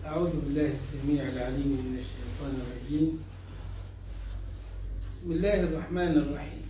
أعوذ بالله السميع العليم من الشيطان الرجيم بسم الله الرحمن الرحيم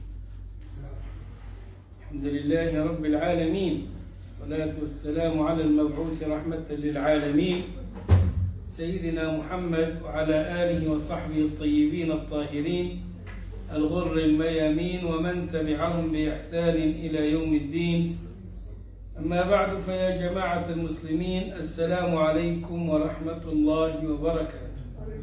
الحمد لله رب العالمين والصلاة والسلام على المبعوث رحمة للعالمين سيدنا محمد وعلى آله وصحبه الطيبين الطاهرين الغر الميامين ومن تبعهم بإحسان إلى يوم الدين أما بعد فيا جماعة المسلمين السلام عليكم ورحمة الله وبركاته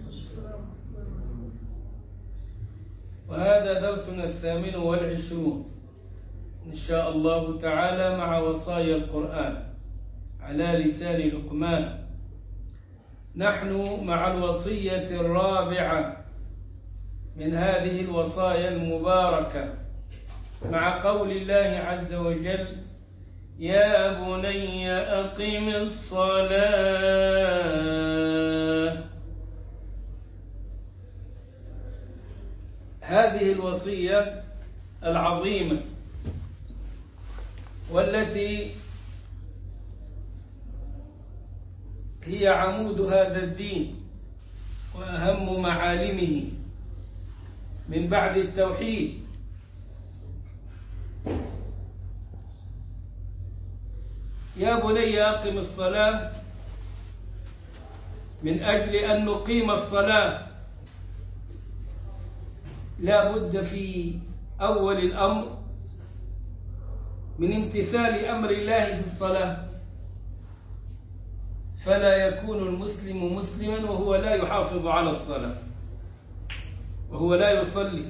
وهذا درسنا الثامن والعشرون إن شاء الله تعالى مع وصايا القرآن على لسان لقمان نحن مع الوصية الرابعة من هذه الوصايا المباركة مع قول الله عز وجل يا بني أقم الصلاة هذه الوصية العظيمة والتي هي عمود هذا الدين وأهم معالمه من بعد التوحيد يا بني أقم الصلاة من أجل أن نقيم الصلاة لا بد في أول الأمر من امتثال أمر الله في الصلاة فلا يكون المسلم مسلما وهو لا يحافظ على الصلاة وهو لا يصلي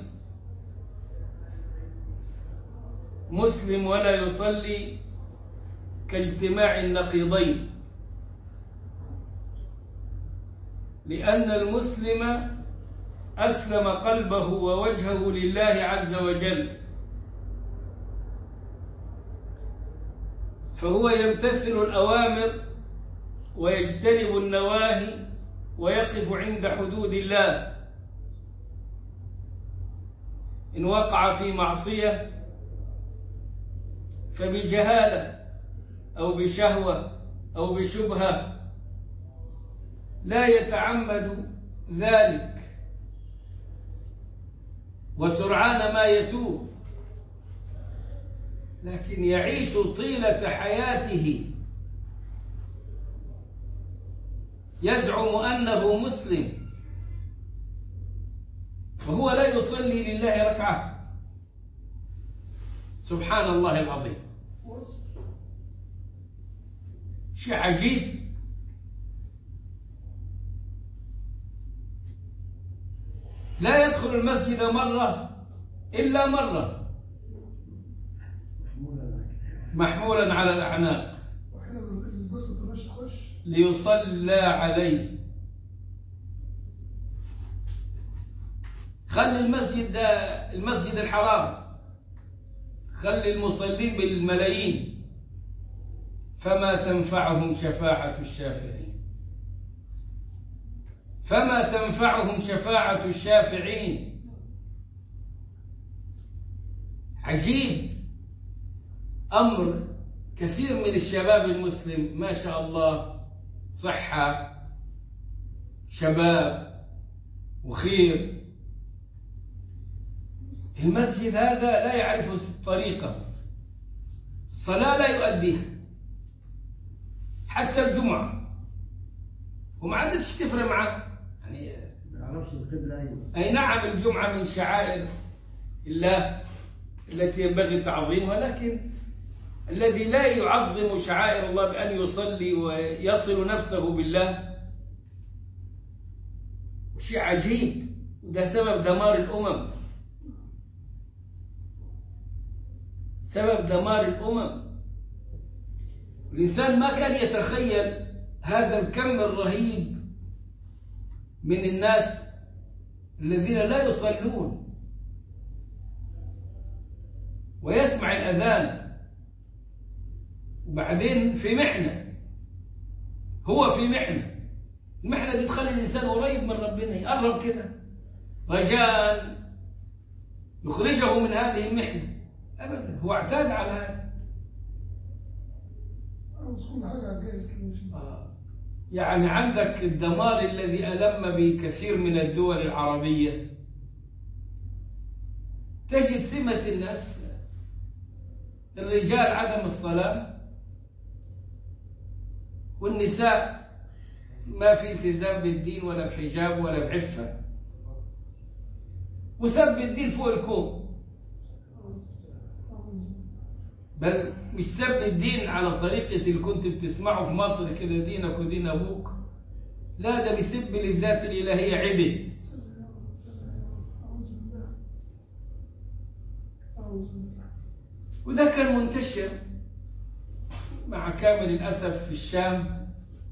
مسلم ولا يصلي كاجتماع النقيضين لأن المسلم أسلم قلبه ووجهه لله عز وجل فهو يمتثل الأوامر ويجتنب النواهي ويقف عند حدود الله إن وقع في معصية فبجهالة أو بشهوة أو بشبهة لا يتعمد ذلك وسرعان ما يتوب لكن يعيش طيلة حياته يزعم أنه مسلم وهو لا يصلي لله ركعة سبحان الله العظيم شيء عجيب لا يدخل المسجد مرة إلا مرة محمولا على الأعناق ليصلى عليه خلي المسجد ده المسجد الحرام خلي المصلين بالملايين فما تنفعهم شفاعة الشافعين فما تنفعهم شفاعة الشافعين عجيب أمر كثير من الشباب المسلم ما شاء الله صحة شباب وخير المسجد هذا لا يعرف الطريقة الصلاة لا يؤديها حتى الجمعة وما عندكش تفرق معاه يعني يعرفش القبلة أيوة أي نعم الجمعة من شعائر الله التي ينبغي تعظيمها لكن الذي لا يعظم شعائر الله بأن يصلي ويصل نفسه بالله شيء عجيب وده سبب دمار الأمم سبب دمار الأمم الإنسان ما كان يتخيل هذا الكم الرهيب من الناس الذين لا يصلون ويسمع الأذان وبعدين في محنة هو في محنة المحنة دي تخلي الإنسان قريب من ربنا يقرب كده رجاء يخرجه من هذه المحنة أبدا هو اعتاد على هذا عاوز كل حاجة على الجاهز كده مش آه. يعني عندك الدمار الذي ألم بكثير من الدول العربية تجد سمة الناس الرجال عدم الصلاة والنساء ما في التزام بالدين ولا بحجاب ولا بعفة وسب الدين فوق الكوم بل مش سب الدين على طريقة اللي كنت بتسمعه في مصر كده دينك ودين أبوك لا ده بيسب للذات الإلهية عبد وده كان منتشر مع كامل الأسف في الشام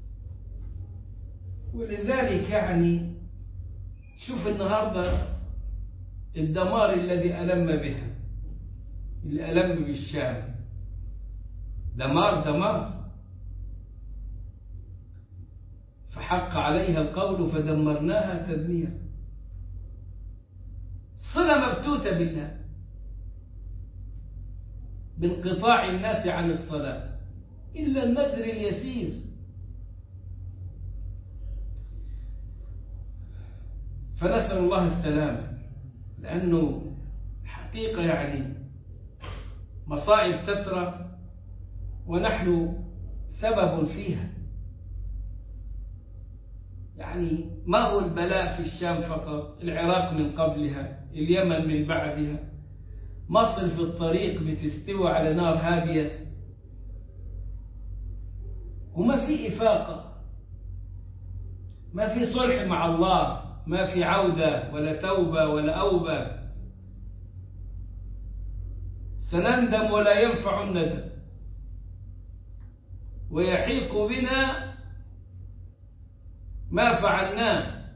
ولذلك يعني شوف النهاردة الدمار الذي ألم بها اللي ألم بالشام دمار دمار فحق عليها القول فدمرناها تدميرا صلة مبتوتة بالله بانقطاع الناس عن الصلاة إلا النذر اليسير فنسأل الله السلامة لأنه حقيقة يعني مصائب تترى ونحن سبب فيها يعني ما هو البلاء في الشام فقط العراق من قبلها اليمن من بعدها مصر في الطريق بتستوى على نار هادية وما في إفاقة ما في صلح مع الله ما في عودة ولا توبة ولا أوبة سنندم ولا ينفع الندم ويحيق بنا ما فعلناه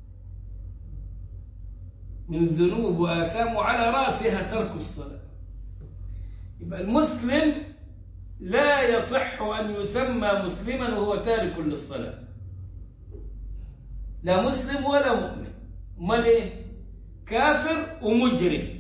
من ذنوب وآثام على رأسها ترك الصلاة يبقى المسلم لا يصح أن يسمى مسلما وهو تارك للصلاة لا مسلم ولا مؤمن امال ايه كافر ومجرم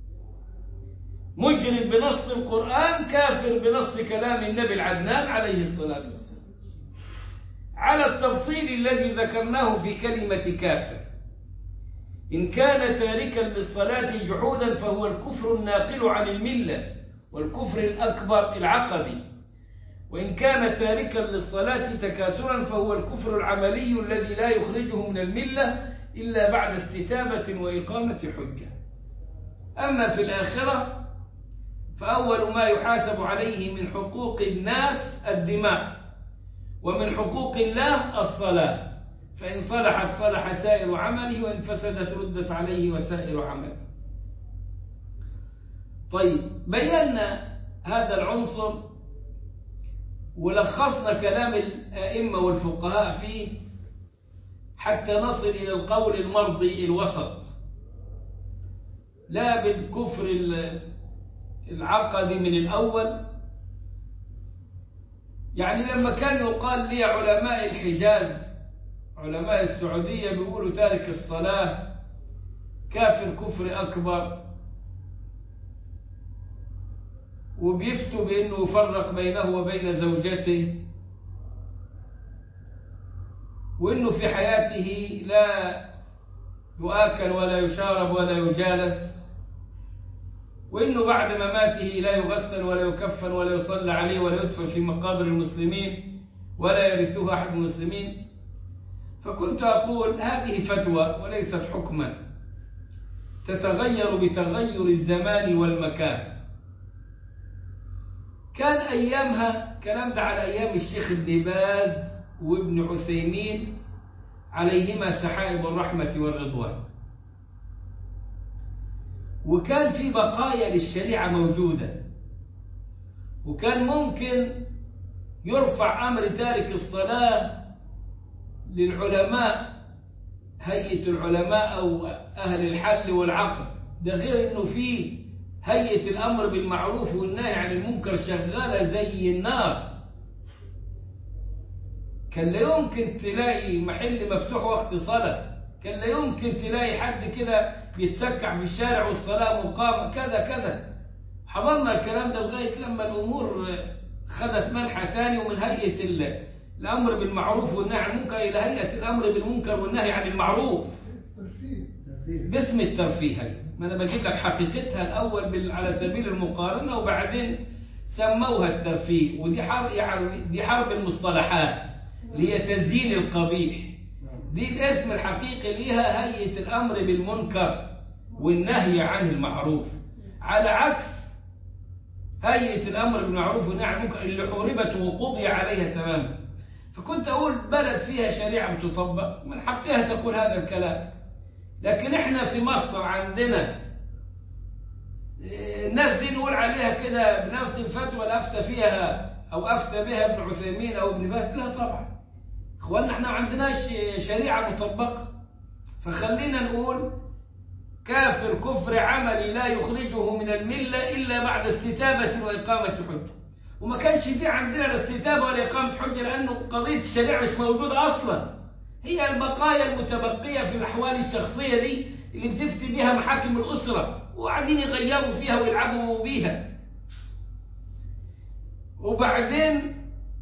مجرم بنص القرآن كافر بنص كلام النبي العدنان عليه الصلاة والسلام على التفصيل الذي ذكرناه في كلمة كافر إن كان تاركا للصلاة جحودا فهو الكفر الناقل عن الملة والكفر الأكبر العقدي وإن كان تاركا للصلاة تكاسرا فهو الكفر العملي الذي لا يخرجه من الملة إلا بعد استتابة وإقامة حجة أما في الآخرة فأول ما يحاسب عليه من حقوق الناس الدماء ومن حقوق الله الصلاة فإن صلحت صلح سائر عمله وإن فسدت ردت عليه وسائر عمله طيب بينا هذا العنصر ولخصنا كلام الأئمة والفقهاء فيه حتى نصل إلى القول المرضي الوسط لا بالكفر العقدي من الأول يعني لما كان يقال لي علماء الحجاز علماء السعودية بيقولوا تارك الصلاة كافر كفر أكبر وبيفتوا بأنه يفرق بينه وبين زوجته وأنه في حياته لا يؤكل ولا يشارب ولا يجالس وإنه بعد مماته لا يغسل ولا يكفن ولا يصلى عليه ولا يدفن في مقابر المسلمين ولا يرثه أحد المسلمين فكنت أقول هذه فتوى وليست حكما تتغير بتغير الزمان والمكان كان أيامها كلام ده على أيام الشيخ ابن باز وابن عثيمين عليهما سحائب الرحمة والرضوان وكان في بقايا للشريعة موجودة وكان ممكن يرفع أمر تارك الصلاة للعلماء هيئة العلماء أو أهل الحل والعقد ده غير أنه في هيئة الأمر بالمعروف والنهي عن المنكر شغالة زي النار كان لا يمكن تلاقي محل مفتوح وقت صلاة كان لا يمكن تلاقي حد كده بيتسكع في الشارع والصلاة مقامة كذا كذا حضرنا الكلام ده لغاية لما الأمور خدت منحى تاني ومن هيئة الأمر بالمعروف والنهي عن المنكر إلى هيئة الأمر بالمنكر والنهي عن المعروف ترتيب باسم الترفيه هي. ما أنا بجيب لك حقيقتها الأول بال- على سبيل المقارنة وبعدين سموها الترفيه ودي حرب يعني دي حرب المصطلحات اللي هي تزيين القبيح دي الاسم الحقيقي ليها هيئة الأمر بالمنكر والنهي عن المعروف على عكس هيئة الأمر بالمعروف والنهي عن المنكر اللي حوربت وقضي عليها تماما فكنت أقول بلد فيها شريعة بتطبق من حقها تقول هذا الكلام لكن احنا في مصر عندنا إيه، الناس دي نقول عليها كده بنفس الفتوى اللي افتى فيها او افتى بها ابن عثيمين او ابن باز لا طبعا اخواننا احنا ما عندناش شريعه مطبقه فخلينا نقول كافر كفر عملي لا يخرجه من المله الا بعد استتابه واقامه حجه وما كانش في عندنا لا استتابه ولا اقامه حجه لانه قضيه الشريعه مش موجوده اصلا هي البقايا المتبقيه في الاحوال الشخصيه دي اللي بتفتي بها محاكم الاسره وقاعدين يغيروا فيها ويلعبوا بيها وبعدين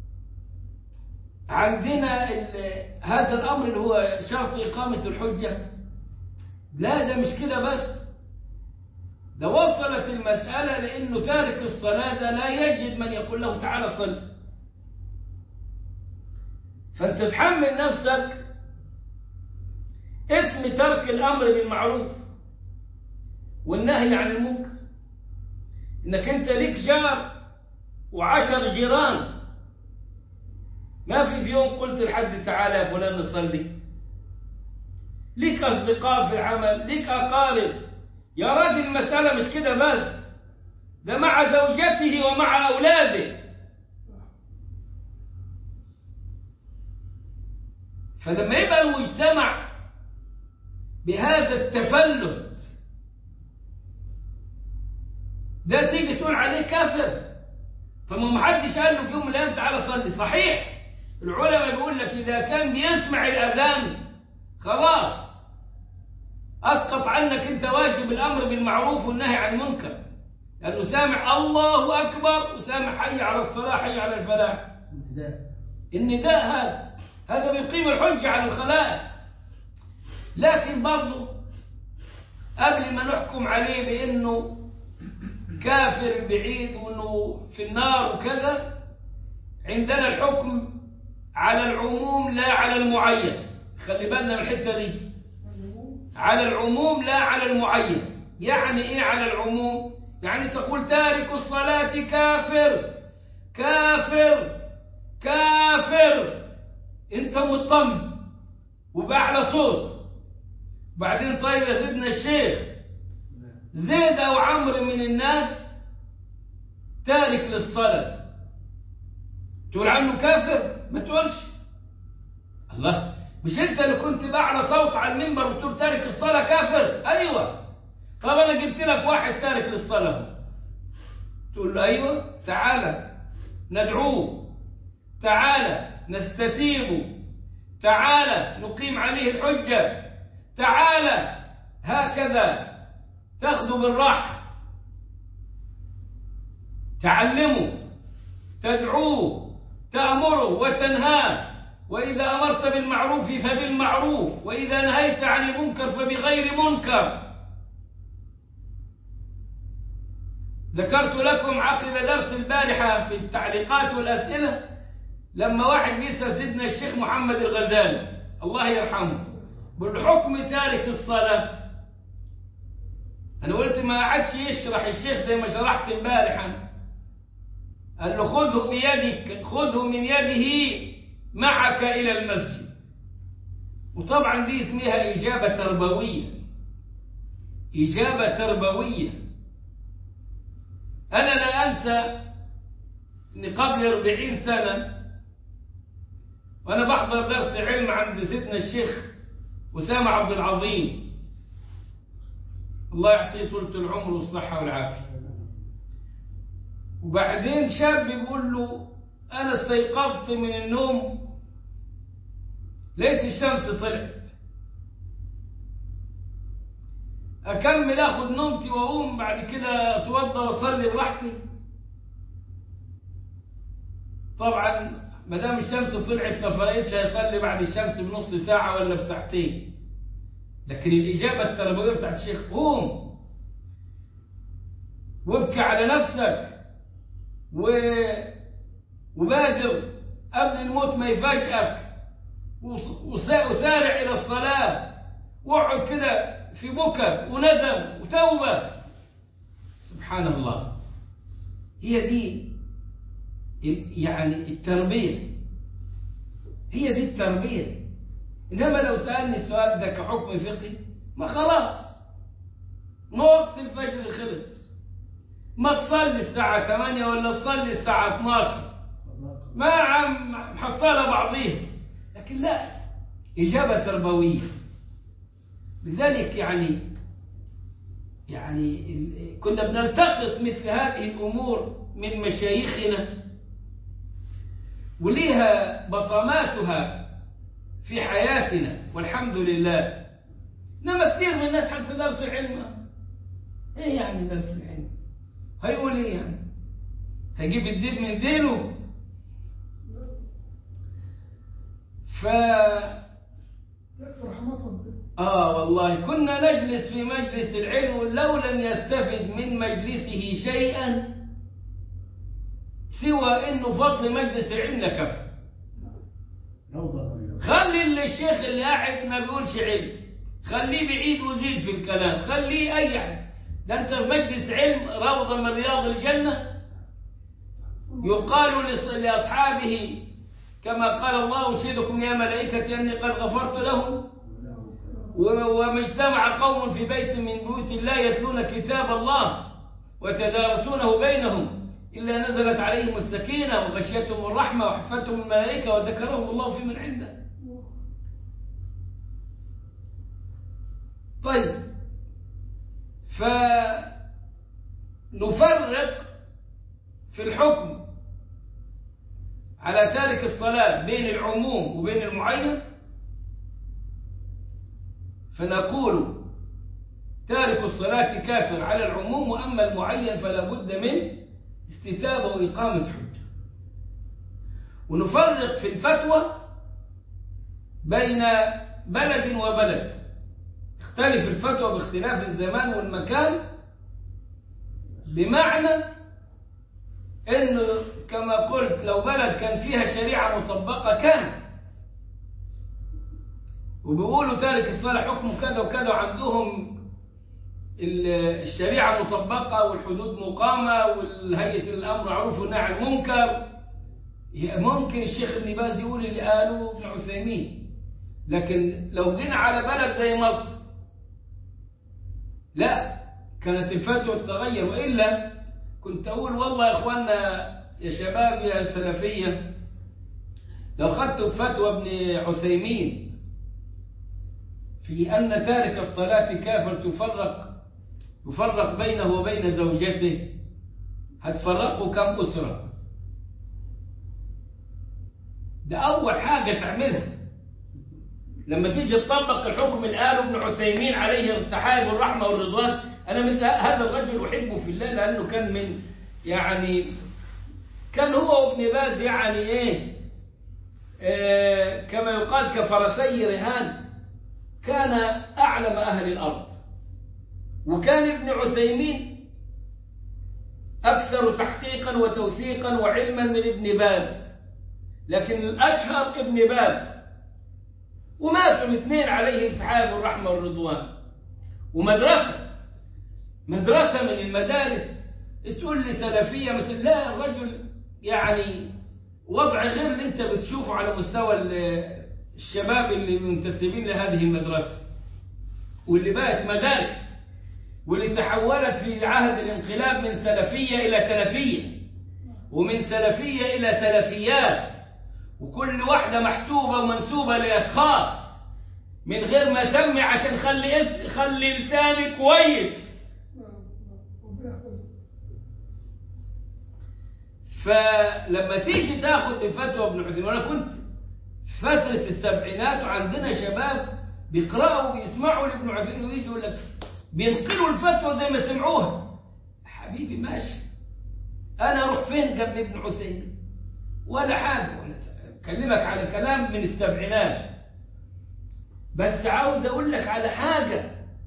عندنا ال- هذا الامر اللي هو شرط اقامه الحجه لا ده مش كده بس ده وصلت المساله لانه تارك الصلاه ده لا يجد من يقول له تعالى صل فانت تحمل نفسك اسم ترك الامر بالمعروف والنهي عن المنكر انك انت ليك جار وعشر جيران ما في في يوم قلت لحد تعالى يا فلان نصلي ليك اصدقاء في العمل ليك اقارب يا راجل المساله مش كده بس ده مع زوجته ومع اولاده فلما يبقى المجتمع بهذا التفلت ده تيجي تقول عليه كافر فما محدش قال له في يوم من الايام تعالى صلي صحيح العلماء بيقول لك اذا كان بيسمع الاذان خلاص اسقط عنك انت واجب الامر بالمعروف والنهي عن المنكر لانه سامع الله اكبر وسامع حي على الصلاه حي على الفلاح النداء النداء هذا هذا بيقيم الحجة على الخلائق لكن برضه قبل ما نحكم عليه بأنه كافر بعيد وأنه في النار وكذا عندنا الحكم على العموم لا على المعين خلي بالنا من الحتة دي على العموم لا على المعين يعني ايه على العموم يعني تقول تارك الصلاة كافر كافر كافر انت مطمن وبأعلى صوت بعدين طيب يا سيدنا الشيخ زيد او عمرو من الناس تارك للصلاة تقول عنه كافر ما تقولش الله مش انت اللي كنت بأعلى صوت على المنبر وتقول تارك الصلاة كافر ايوه طب انا جبت لك واحد تارك للصلاة تقول له ايوه تعالى ندعوه تعالى نستتيب تعالى نقيم عليه الحجة تعالى هكذا تاخذ بالراحة تعلمه تدعوه تأمره وتنهاه وإذا أمرت بالمعروف فبالمعروف وإذا نهيت عن المنكر فبغير منكر ذكرت لكم عقب درس البارحة في التعليقات والأسئلة لما واحد بيسأل سيدنا الشيخ محمد الغزالي الله يرحمه بالحكم تارك الصلاة أنا قلت ما عادش يشرح الشيخ زي ما شرحت امبارحا قال له خذه بيدك خذه من يده معك إلى المسجد وطبعا دي اسمها إجابة تربوية إجابة تربوية أنا لا أنسى أن قبل أربعين سنة وأنا بحضر درس علم عند سيدنا الشيخ أسامة عبد العظيم الله يعطيه طولة العمر والصحة والعافية وبعدين شاب بيقول له أنا استيقظت من النوم لقيت الشمس طلعت أكمل أخذ نومتي وأقوم بعد كده أتوضى وأصلي براحتي طبعا ما دام الشمس طلعت ما فرقتش هيصلي بعد الشمس بنص ساعة ولا بساعتين لكن الإجابة التربوية بتاعت الشيخ قوم وابكي على نفسك و... وبادر قبل الموت ما يفاجئك وس- وسا- وسارع إلى الصلاة واقعد كده في بكى وندم وتوبة سبحان الله هي دي ال- يعني التربية هي دي التربية إنما لو سألني السؤال ده كحكم فقهي ما خلاص ما وقت الفجر خلص ما تصلي الساعة 8 ولا تصلي الساعة 12 ما عم محصلة بعضيها لكن لا إجابة تربوية لذلك يعني يعني ال- كنا بنلتقط مثل هذه الأمور من مشايخنا وليها بصماتها في حياتنا والحمد لله إنما كثير من الناس حتى درس العلم إيه يعني درس العلم هيقول إيه يعني هيجيب الدين من دينه ف يكفي رحمة ربنا آه والله كنا نجلس في مجلس العلم لو لم يستفد من مجلسه شيئا سوى انه فضل مجلس العلم لكفى روضة من خلي الشيخ اللي قاعد ما بيقولش علم خليه بعيد وزيد في الكلام خليه اي حاجه ده انت في مجلس علم روضه من رياض الجنه يقال لص- لاصحابه كما قال الله اشهدكم يا ملائكتي اني قد غفرت لهم و- وما اجتمع قوم في بيت من بيوت الله يتلون كتاب الله وتدارسونه بينهم إلا نزلت عليهم السكينة وغشيتهم الرحمة وحفتهم الملائكة وذكرهم الله في من عنده طيب فنفرق في الحكم على تارك الصلاة بين العموم وبين المعين فنقول تارك الصلاة كافر على العموم وأما المعين فلا بد من استتابة وإقامة حجة ونفرق في الفتوى بين بلد وبلد تختلف الفتوى باختلاف الزمان والمكان بمعنى انه كما قلت لو بلد كان فيها شريعة مطبقة كان وبيقولوا تارك الصلاة حكمه كذا وكذا وعندهم ال- الشريعة مطبقة والحدود مقامة والهيئة الأمر معروف والنهي عن المنكر هي ممكن الشيخ ابن باز يقول اللي قاله ابن عثيمين لكن لو جينا على بلد زي مصر لا كانت الفتوى تتغير وإلا كنت أقول والله يا إخواننا يا شباب يا سلفية لو خدتوا فتوى ابن عثيمين في أن تارك الصلاة كافر تفرق يفرق بينه وبين زوجته هتفرقوا كم أسرة ده أول حاجة تعملها لما تيجي تطبق الحكم اللي قاله ابن عثيمين عليه السحائب الرحمة والرضوان أنا مثل هذا الرجل أحبه في الله لأنه كان من يعني كان هو وابن باز يعني إيه آه كما يقال كفرسي رهان كان أعلم أهل الأرض وكان ابن عثيمين أكثر تحقيقا وتوثيقا وعلما من ابن باز لكن الأشهر ابن باز وماتوا الاثنين عليهم سحاب الرحمة والرضوان ومدرسة مدرسة من المدارس تقول لي سلفية مثل لا الرجل يعني وضع غير اللي انت بتشوفه على مستوى ال- الشباب اللي منتسبين لهذه المدرسة واللي بقت مدارس واللي تحولت في عهد الانقلاب من سلفية إلى تلفية ومن سلفية إلى سلفيات وكل واحدة محسوبة ومنسوبة لأشخاص من غير ما سمي عشان خلي اس... خلي لساني كويس ربنا يحفظك فلما تيجي تاخد من فتوى ابن عثيمين وانا كنت في فترة السبعينات وعندنا شباب بيقرأوا وبيسمعوا لابن عثيمين ويجي يقول لك بينقلوا الفتوى زي ما سمعوها حبيبي ماشي انا اروح فين جنب ابن عثيمين ولا حاجة ولا كلمك على كلام من السبعينات بس عاوز اقول لك على حاجة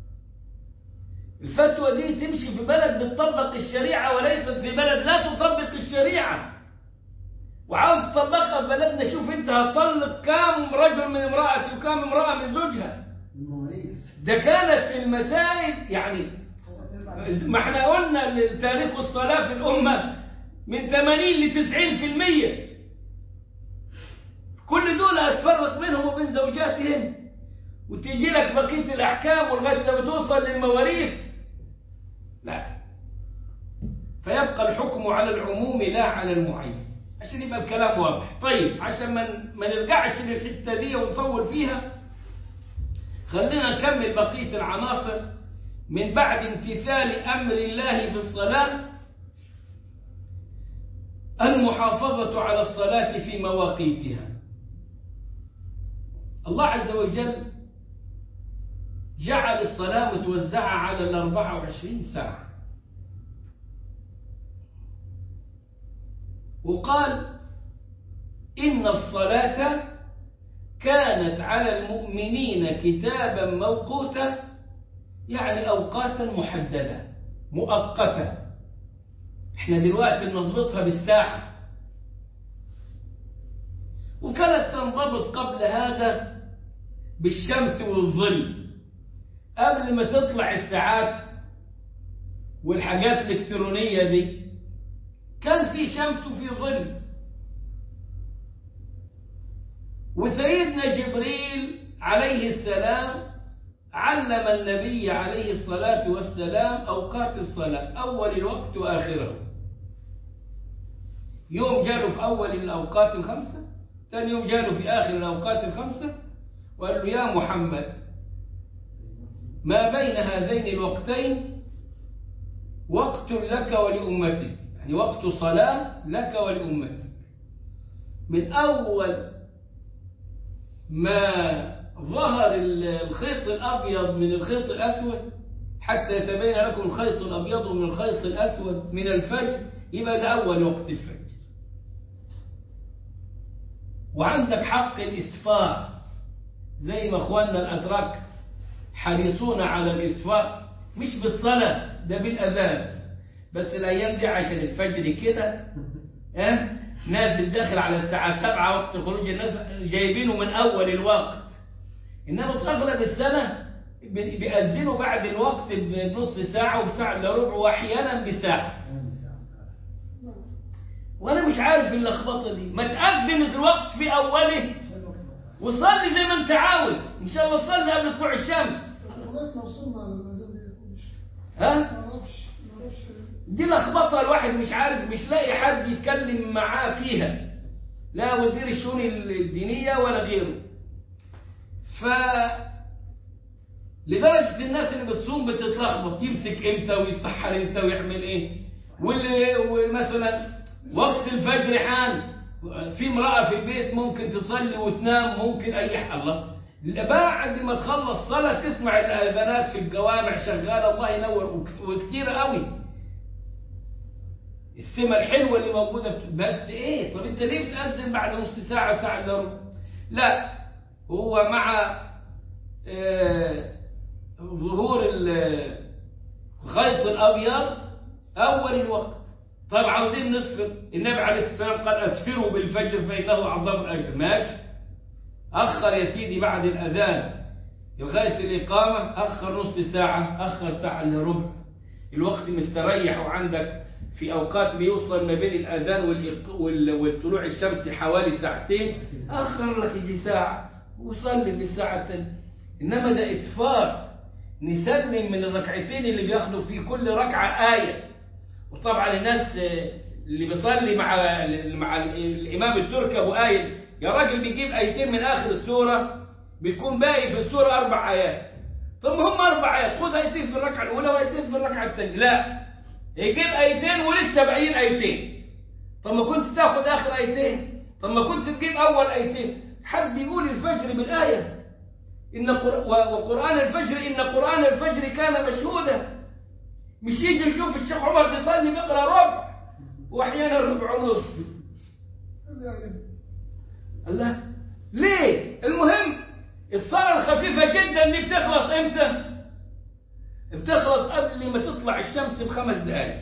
الفتوى دي تمشي في بلد بتطبق الشريعة وليست في بلد لا تطبق الشريعة وعاوز تطبقها في بلدنا شوف انت هتطلق كام رجل من امرأتي وكام امرأة من زوجها المواريث ده كانت المسائل يعني ما احنا قلنا تاريخ الصلاة في الأمة من 80 ل 90% كل دول هتفرق بينهم وبين زوجاتهم وتيجي لك بقية الأحكام ولغاية لما توصل للمواريث لا فيبقى الحكم على العموم لا على المعين عشان يبقى الكلام واضح طيب عشان ما ما نرجعش للحتة دي ونطول فيها خلينا نكمل بقية العناصر من بعد امتثال أمر الله في الصلاة المحافظة على الصلاة في مواقيتها الله عز وجل جعل الصلاة متوزعة على الأربعة وعشرين ساعة وقال إن الصلاة كانت على المؤمنين كتابا موقوتا يعني أوقاتا محددة مؤقتة احنا دلوقتي نضبطها بالساعة وكانت تنضبط قبل هذا بالشمس والظل قبل ما تطلع الساعات والحاجات الإلكترونية دي كان في شمس وفي ظل وسيدنا جبريل عليه السلام علم النبي عليه الصلاة والسلام أوقات الصلاة أول الوقت وآخره يوم جاله في أول الأوقات الخمسة ثاني يوم جاله في آخر الأوقات الخمسة وقال له يا محمد ما بين هذين الوقتين وقت لك ولأمتك يعني وقت صلاة لك ولأمتك من أول ما ظهر الخيط الأبيض من الخيط الأسود حتى يتبين لكم الخيط الأبيض من الخيط الأسود من الفجر يبقى ده أول وقت الفجر وعندك حق الإسفار زي ما أخواننا الأتراك حريصون على الإسفار مش بالصلاة ده بالأذان بس الأيام دي عشان الفجر كده اه نازل داخل على الساعة سبعة وقت خروج الناس جايبينه من أول الوقت إنما أغلب السنة بيأذنوا بعد الوقت بنص ساعة وبساعة إلا ربع وأحيانا بساعة وأنا مش عارف اللخبطة دي ما تأذن الوقت في أوله وصلي زي ما أنت عاوز إن شاء الله صلي قبل طلوع الشمس لغايه ما وصلنا للمزاد دي مش ها ما اعرفش ما اعرفش دي لخبطة الواحد مش عارف مش لاقي حد يتكلم معاه فيها لا وزير الشؤون الدينية ولا غيره ف لدرجة الناس اللي بتصوم بتتلخبط يمسك امتى ويسحر امتى ويعمل ايه واللي ومثلا وقت الفجر حان في امرأة في البيت ممكن تصلي وتنام ممكن اي حاجة الله بعد ما تخلص صلاة تسمع الأذانات في الجوامع شغالة الله ينور وكتير قوي السمة الحلوة اللي موجودة في بس ايه طب انت ليه بتأذن بعد نص ساعة ساعة الا ربع لا هو مع آه ظهور الخيط الأبيض أول الوقت طب عاوزين نصفر النبي عليه الصلاة والسلام قال أسفروا بالفجر فإنه أعظم الأجر ماشي أخر يا سيدي بعد الأذان لغاية الإقامة أخر نص ساعة أخر ساعة إلا ربع الوقت مستريح وعندك في أوقات بيوصل ما بين الأذان والطلوع الشمس حوالي ساعتين أخر لك يجي ساعة وصلي في الساعة الثانية إنما ده إسفار نسلم من الركعتين اللي بياخدوا في كل ركعة آية وطبعا الناس اللي بيصلي مع مع الإمام التركي أبو آية يا راجل بيجيب آيتين من آخر السورة بيكون باقي في السورة أربع آيات طب هم أربع آيات خد آيتين في الركعة الأولى وآيتين في الركعة الثانية لا يجيب آيتين ولسه باقيين آيتين طب ما كنت تاخد آخر آيتين طب ما كنت تجيب أول آيتين حد يقول الفجر بالآية إن قر... وقرآن الفجر إن قرآن الفجر كان مشهودا مش يجي يشوف الشيخ عمر بيصلي بيقرأ ربع وأحيانا ربع ونص يعني قال لا ليه المهم الصلاة الخفيفة جدا دي بتخلص امتى بتخلص قبل ما تطلع الشمس بخمس دقايق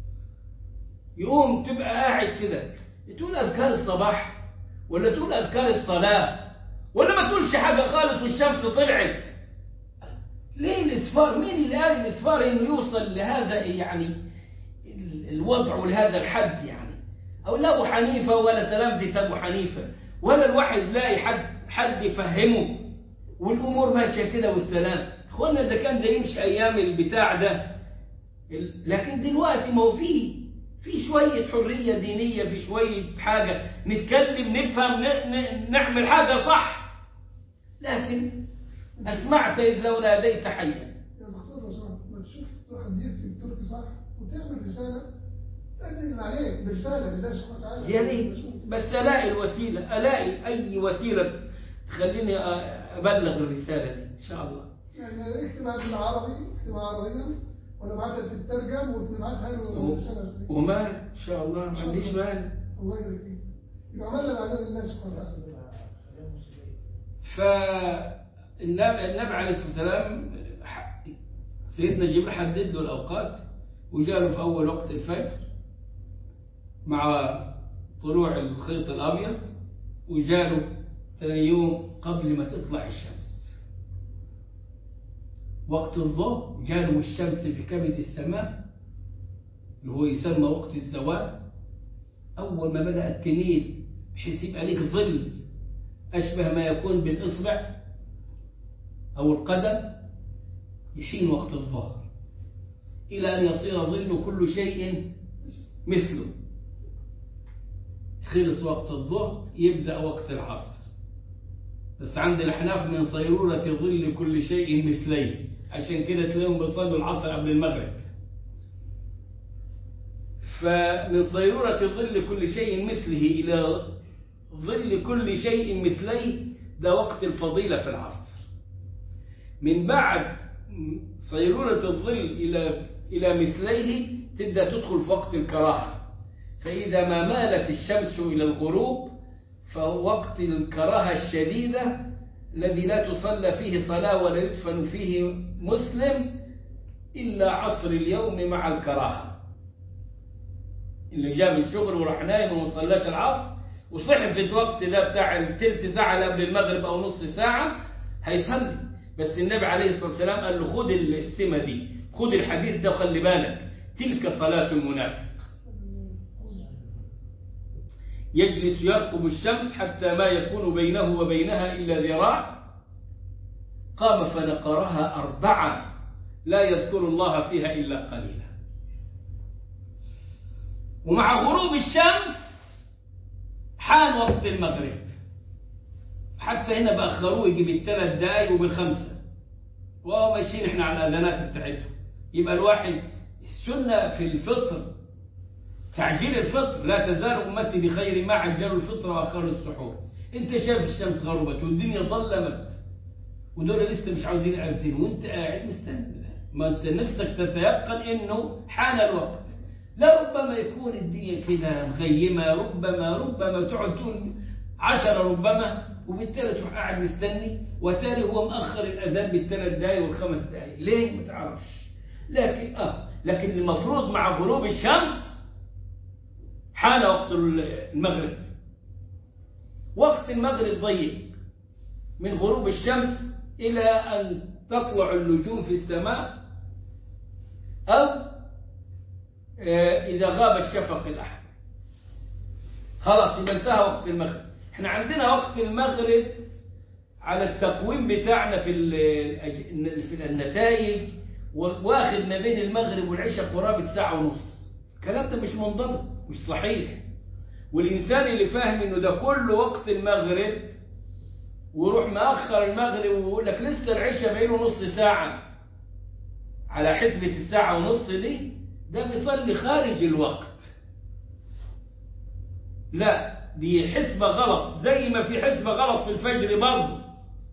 يقوم تبقى قاعد كده تقول أذكار الصباح ولا تقول أذكار الصلاة ولا ما تقولش حاجة خالص والشمس طلعت ليه الإسفار مين اللي قال الإسفار إنه يوصل لهذا يعني ال- الوضع ولهذا الحد يعني أو لا أبو حنيفة ولا تلامذة أبو حنيفة ولا الواحد يلاقي حد حد يفهمه والأمور ماشية كده والسلام إخوانا إذا كان ده يمشي أيام البتاع ده ال- لكن دلوقتي ما هو فيه في شوية حرية دينية في شوية حاجة نتكلم نفهم ن- ن- نعمل حاجة صح لكن أسمعت إذ لو ناديت حيا يا دكتور لو سمحت ما تشوف واحد يكتب تركي صح وتعمل رسالة تأدي اللي عليك برسالة لله سبحانه وتعالى يا ريت بس ألاقي الوسيلة ألاقي أي وسيلة تخليني أ- أبلغ الرسالة دي إن شاء الله يعني اكتبها بالعربي اكتبها عربيا وانا بعتها تترجم وتبعتها له رسالة رسمية. وما إن شاء الله ما عنديش مانع الله يبارك فيك يبقى عملنا العدالة لله سبحانه وتعالى فالنبي النبي عليه الصلاة والسلام ح- سيدنا جبريل حدد له الأوقات وجاء له في أول وقت الفجر مع طلوع الخيط الأبيض وجاء له ثاني يوم قبل ما تطلع الشمس وقت الظهر جاء له الشمس في كبد السماء اللي هو يسمى وقت الزوال أول ما بدأت تميل بحيث يبقى لك ظل أشبه ما يكون بالإصبع أو القدم يحين وقت الظهر إلى أن يصير ظل كل شيء مثله خلص وقت الظهر يبدأ وقت العصر بس عند الأحناف من صيرورة ظل كل شيء مثليه عشان كده تلاقيهم بيصلوا العصر قبل المغرب فمن صيرورة ظل كل شيء مثله إلى ظل كل شيء مثليه ده وقت الفضيلة في العصر من بعد صيرورة الظل إلى إلى مثليه تبدأ تدخل في وقت الكراهة فإذا ما مالت الشمس إلى الغروب فوقت الكراهة الشديدة الذي لا تصلى فيه صلاة ولا يدفن فيه مسلم إلا عصر اليوم مع الكراهة اللي جاء من شغل وراح نايم وما صلاش العصر وصحي في الوقت ده بتاع التلت ساعة اللي قبل المغرب أو نص ساعة هيصلي بس النبي عليه الصلاة والسلام قال له خد السمة دي خد الحديث ده وخلي بالك تلك صلاة المنافق يجلس يرقب الشمس حتى ما يكون بينه وبينها إلا ذراع قام فنقرها أربعة لا يذكر الله فيها إلا قليلا ومع غروب الشمس حان وقت المغرب حتى هنا بأخروه يجي بالثلاث دقايق وبالخمسة وهو ماشيين احنا على الأذانات بتاعتهم يبقى الواحد السنة في الفطر تعجيل الفطر لا تزال أمتي بخير ما عجلوا الفطر وأخروا السحور أنت شايف الشمس غربت والدنيا ظلمت ودول لسه مش عاوزين أرزين وأنت قاعد مستني ما أنت نفسك تتيقن إنه حان الوقت لا ربما يكون الدنيا كده مغيمة ربما ربما تقعد تقول عشرة ربما وبالتالي تروح قاعد مستني وتالي هو مأخر الأذان بالثلاث دقايق والخمس دقايق ليه ما تعرفش لكن آه لكن المفروض مع غروب الشمس حان وقت المغرب وقت المغرب ضيق من غروب الشمس إلى أن تطلع النجوم في السماء أو إذا غاب الشفق الأحمر خلاص يبقى انتهى وقت المغرب احنا عندنا وقت المغرب على التقويم بتاعنا في في النتائج واخد ما بين المغرب والعشاء قرابة ساعة ونص الكلام ده مش منضبط مش صحيح والإنسان اللي فاهم إنه ده كل وقت المغرب ويروح مأخر المغرب ويقول لك لسه العشاء بقيله نص ساعة على حسبة الساعة ونص دي ده بيصلي خارج الوقت لا دي حسبة غلط زي ما في حسبة غلط في الفجر برضه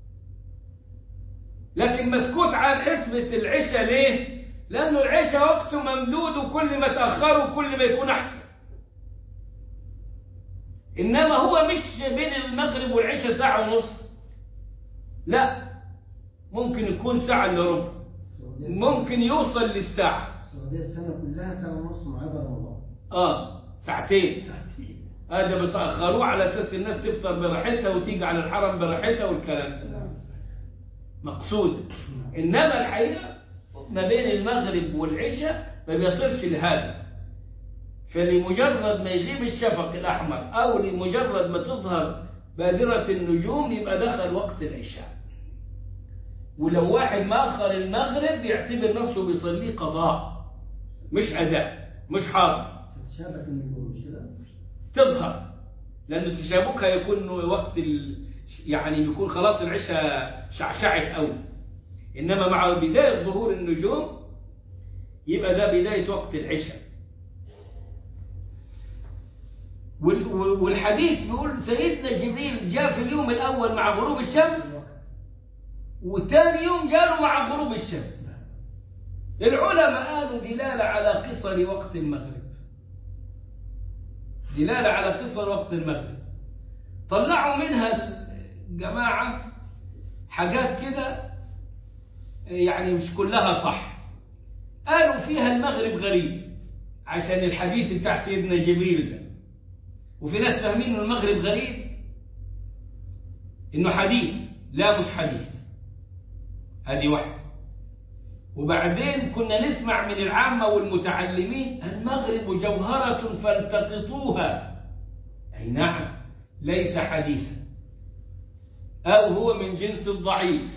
لكن مسكوت عن حسبة العشاء ليه؟ لأنه العشاء وقته ممدود وكل ما تأخره كل ما يكون أحسن إنما هو مش بين المغرب والعشاء ساعة ونص لا ممكن يكون ساعة إلا ربع السعودية ممكن يوصل للساعة السعودية السنة كلها سنة ونص ما عدا رمضان آه ساعتين هذا بتأخروه على أساس الناس تفطر براحتها وتيجي على الحرم براحتها والكلام ده نعم مقصود إنما الحقيقة ما بين المغرب والعشاء ما بيصلش لهذا فلمجرد ما يغيب الشفق الأحمر أو لمجرد ما تظهر بادرة النجوم يبقى دخل وقت العشاء ولو واحد ما أخر المغرب يعتبر نفسه بيصليه قضاء مش أداء مش حاضر تتشابك النجوم مش كده؟ تظهر لأن تشابكها يكون وقت ال... يعني بيكون خلاص العشاء شعشعت قوي إنما مع بداية ظهور النجوم يبقى ده بداية وقت العشاء وال- وال- والحديث بيقول سيدنا جبريل جاء في اليوم الأول مع غروب الشمس وثاني يوم جاء مع غروب الشمس العلماء قالوا دلالة على قصر وقت المغرب دلالة على قصر وقت المغرب طلعوا منها الجماعة حاجات كده يعني مش كلها صح قالوا فيها المغرب غريب عشان الحديث بتاع سيدنا جبريل ده وفي ناس فاهمين ان المغرب غريب انه حديث لا مش حديث هذه واحدة وبعدين كنا نسمع من العامة والمتعلمين المغرب جوهرة فالتقطوها أي نعم ليس حديثا أو هو من جنس الضعيف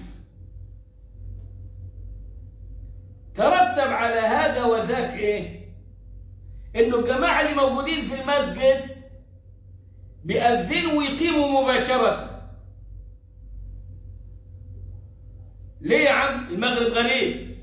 ترتب على هذا وذاك إيه إنه الجماعة اللي موجودين في المسجد بيأذنوا ويقيموا مباشرة ليه يا عم المغرب غريب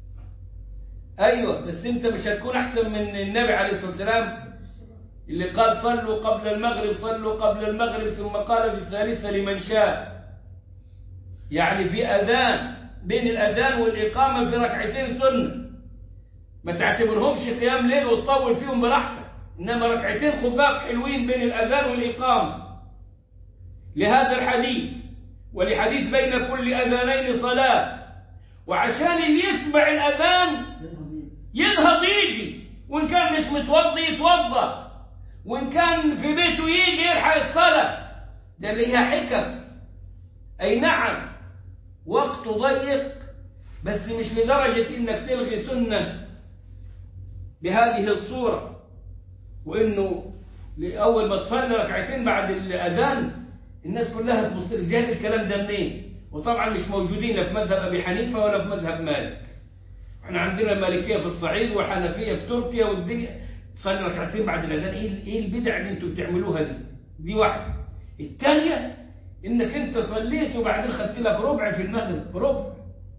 ايوه بس انت مش هتكون احسن من النبي عليه الصلاه والسلام اللي قال صلوا قبل المغرب صلوا قبل المغرب ثم قال في الثالثه لمن شاء يعني في اذان بين الاذان والاقامه في ركعتين سنه ما تعتبرهمش قيام ليل وتطول فيهم براحتك انما ركعتين خفاف حلوين بين الاذان والاقامه لهذا الحديث ولحديث بين كل اذانين صلاه وعشان اللي يسمع الاذان ينهض يجي وإن كان مش متوضي يتوضى وإن كان في بيته يجي يلحق الصلاة ده ليها حكم أي نعم وقته ضيق بس مش لدرجة إنك تلغي سنة بهذه الصورة وإنه أول ما تصلي ركعتين بعد الأذان الناس كلها تبص جايب الكلام ده منين؟ وطبعا مش موجودين لا في مذهب أبي حنيفة ولا في مذهب مالك احنا عندنا المالكيه في الصعيد والحنفيه في تركيا والدنيا تصلي ركعتين بعد الاذان ايه ايه البدع اللي انتوا بتعملوها دي دي واحده الثانيه انك انت صليت وبعدين خدت لك ربع في المغرب ربع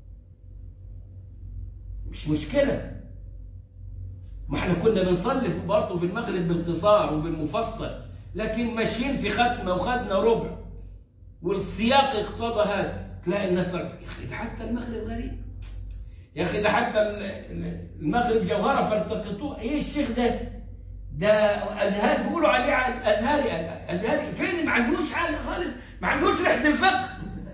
مش مشكله ما احنا كنا بنصلي برضه في المغرب باختصار وبالمفصل لكن ماشيين في ختمه وخدنا ربع والسياق اقتضى هذا تلاقي الناس يا اخي ده حتى المغرب غريب يا اخي ده حتى المغرب جوهره فالتقطوه ايه الشيخ ده ده ازهار بيقولوا عليه ازهري ازهري فين ما عندوش حاجه خالص ما عندوش ريحه الفقه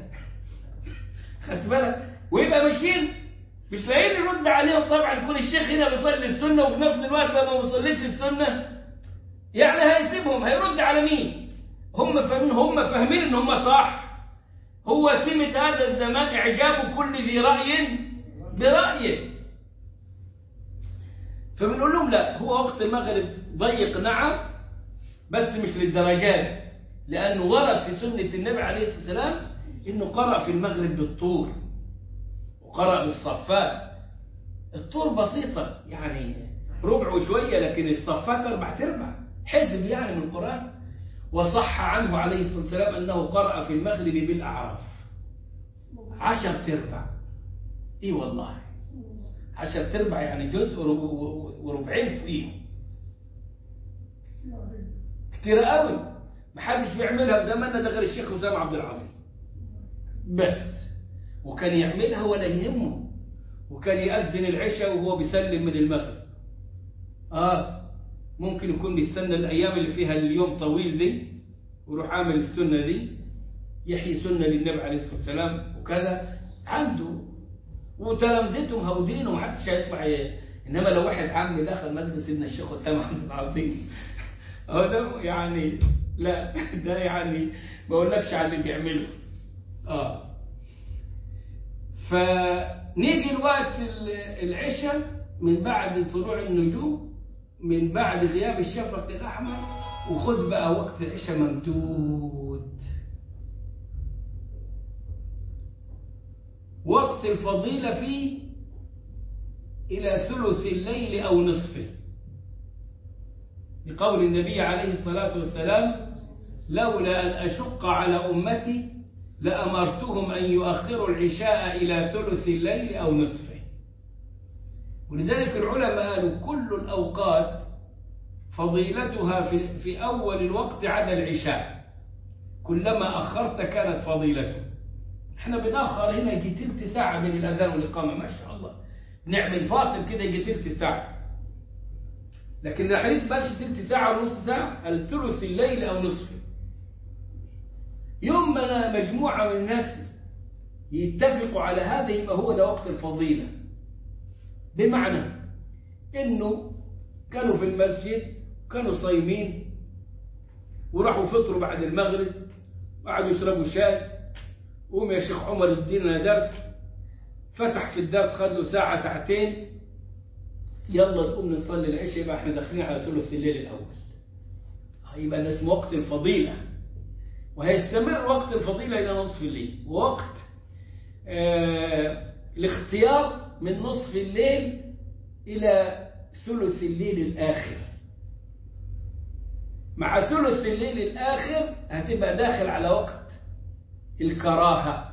خدت بالك ويبقى ماشيين مش لاقيين يرد عليهم طبعا يكون الشيخ هنا بيصلي السنه وفي نفس الوقت لما ما بيصليش السنه يعني هيسيبهم هيرد على مين هم فاهمين هم فاهمين ان هم صح هو سمة هذا الزمان اعجاب كل ذي راي برأيه فبنقول لهم لا هو وقت المغرب ضيق نعم بس مش للدرجات لأنه ورد في سنة النبي عليه الصلاة والسلام إنه قرأ في المغرب بالطور وقرأ بالصفات الطور بسيطة يعني ربع وشوية لكن الصفات أربع تربع حزب يعني من القرآن وصح عنه عليه الصلاة والسلام أنه قرأ في المغرب بالأعراف عشر تربع اي والله عشر تربع يعني جزء وربعين فوقيهم كتير قوي ما حدش بيعملها في زماننا ده غير الشيخ حسام عبد العظيم بس وكان يعملها ولا يهمه وكان يأذن العشاء وهو بيسلم من المغرب اه ممكن يكون بيستنى الأيام اللي فيها اليوم طويل دي ويروح عامل السنة دي يحيي سنة للنبي عليه الصلاة والسلام وكذا عنده وتلامذتهم هودين ومحدش هيطلع ي- انما لو واحد عام دخل مسجد سيدنا الشيخ اسامه عبد العظيم هو ده يعني لا ده يعني ما اقولكش على اللي بيعمله اه فنيجي الوقت ال- العشاء من بعد طلوع النجوم من بعد غياب الشفق الأحمر وخد بقى وقت العشاء ممدود وقت الفضيلة فيه إلى ثلث الليل أو نصفه بقول النبي عليه الصلاة والسلام لولا أن أشق على أمتي لأمرتهم أن يؤخروا العشاء إلى ثلث الليل أو نصفه ولذلك العلماء قالوا كل الأوقات فضيلتها في, في أول الوقت عدا العشاء كلما أخرت كانت فضيلته احنا بنأخر هنا يجي تلت ساعة بين الأذان والإقامة ما شاء الله نعمل فاصل كده يجي تلت ساعة لكن الحديث بقاش تلت ساعة ونص ساعة الثلث الليل أو نصفه يوم ما مجموعة من الناس يتفقوا على هذا يبقى هو ده وقت الفضيلة بمعنى انه كانوا في المسجد كانوا صايمين وراحوا فطروا بعد المغرب وقعدوا يشربوا شاي قوم يا شيخ عمر ادينا درس فتح في الدرس خد له ساعة ساعتين يلا نقوم نصلي العشاء يبقى احنا داخلين على ثلث الليل الأول يبقى ده اسمه وقت الفضيلة وهيستمر وقت الفضيلة إلى نصف الليل ووقت آه الاختيار من نصف الليل إلى ثلث الليل الآخر مع ثلث الليل الآخر هتبقى داخل على وقت الكراهة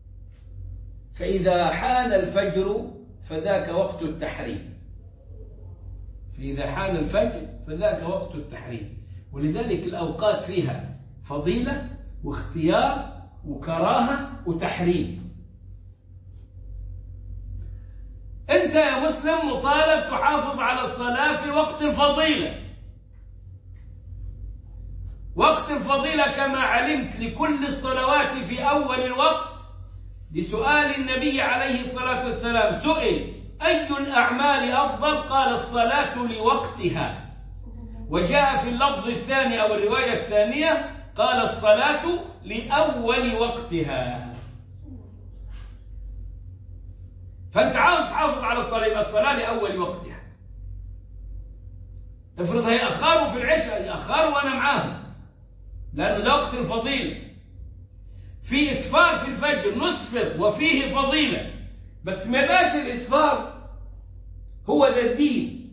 فإذا حان الفجر فذاك وقت التحريم فإذا حان الفجر فذاك وقت التحريم ولذلك الأوقات فيها فضيلة واختيار وكراهة وتحريم أنت يا مسلم مطالب تحافظ على الصلاة في وقت الفضيلة وقت الفضيلة كما علمت لكل الصلوات في أول الوقت لسؤال النبي عليه الصلاة والسلام سئل أي الأعمال أفضل قال الصلاة لوقتها وجاء في اللفظ الثاني أو الرواية الثانية قال الصلاة لأول وقتها فأنت عاوز تحافظ على الصلاة يبقى الصلاة لأول وقتها افرض هيأخروا في العشاء يأخروا وأنا معاهم لأنه ده وقت الفضيلة في إسفار في الفجر نصفر وفيه فضيلة بس ما يبقاش الإسفار هو ده الدين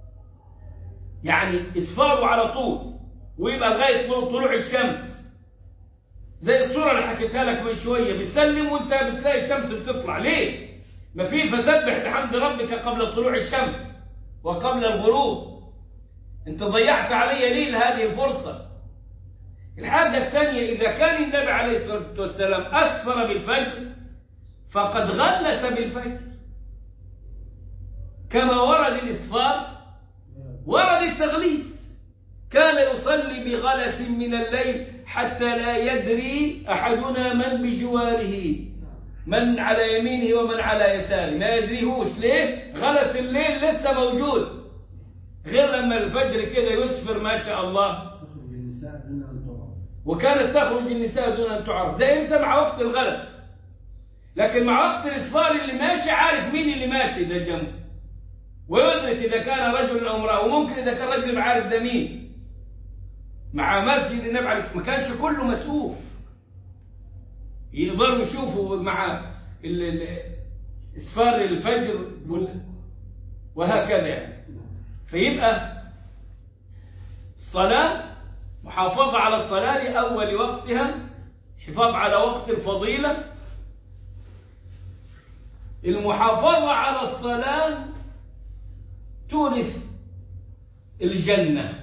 يعني إسفاره على طول ويبقى لغاية طلوع الشمس زي الصورة اللي حكيتها لك من شوية بتسلم وانت بتلاقي الشمس بتطلع ليه؟ ما في فسبح بحمد ربك قبل طلوع الشمس وقبل الغروب انت ضيعت علي ليل هذه الفرصة الحاجة الثانية إذا كان النبي عليه الصلاة والسلام أسفر بالفجر فقد غلس بالفجر كما ورد الإسفار ورد التغليس كان يصلي بغلس من الليل حتى لا يدري أحدنا من بجواره من على يمينه ومن على يساره ما يدريهوش ليه غلس الليل لسه موجود غير لما الفجر كده يسفر ما شاء الله تخرج النساء دون أن تعرف وكانت تخرج النساء دون أن تعرف ده امتى مع وقت الغلس لكن مع وقت الإسفار اللي ماشي عارف مين اللي ماشي ده جنبه ويدرك إذا كان رجل أو امرأة وممكن إذا كان رجل عارف ده مين مع مسجد النبي عليه الصلاة ما كانش كله مسؤوف يقدروا يشوفوا مع ال- ال- إسفار الفجر وال- وهكذا يعني فيبقى الصلاة محافظة على الصلاة لأول وقتها حفاظ على وقت الفضيلة المحافظة على الصلاة تورث الجنة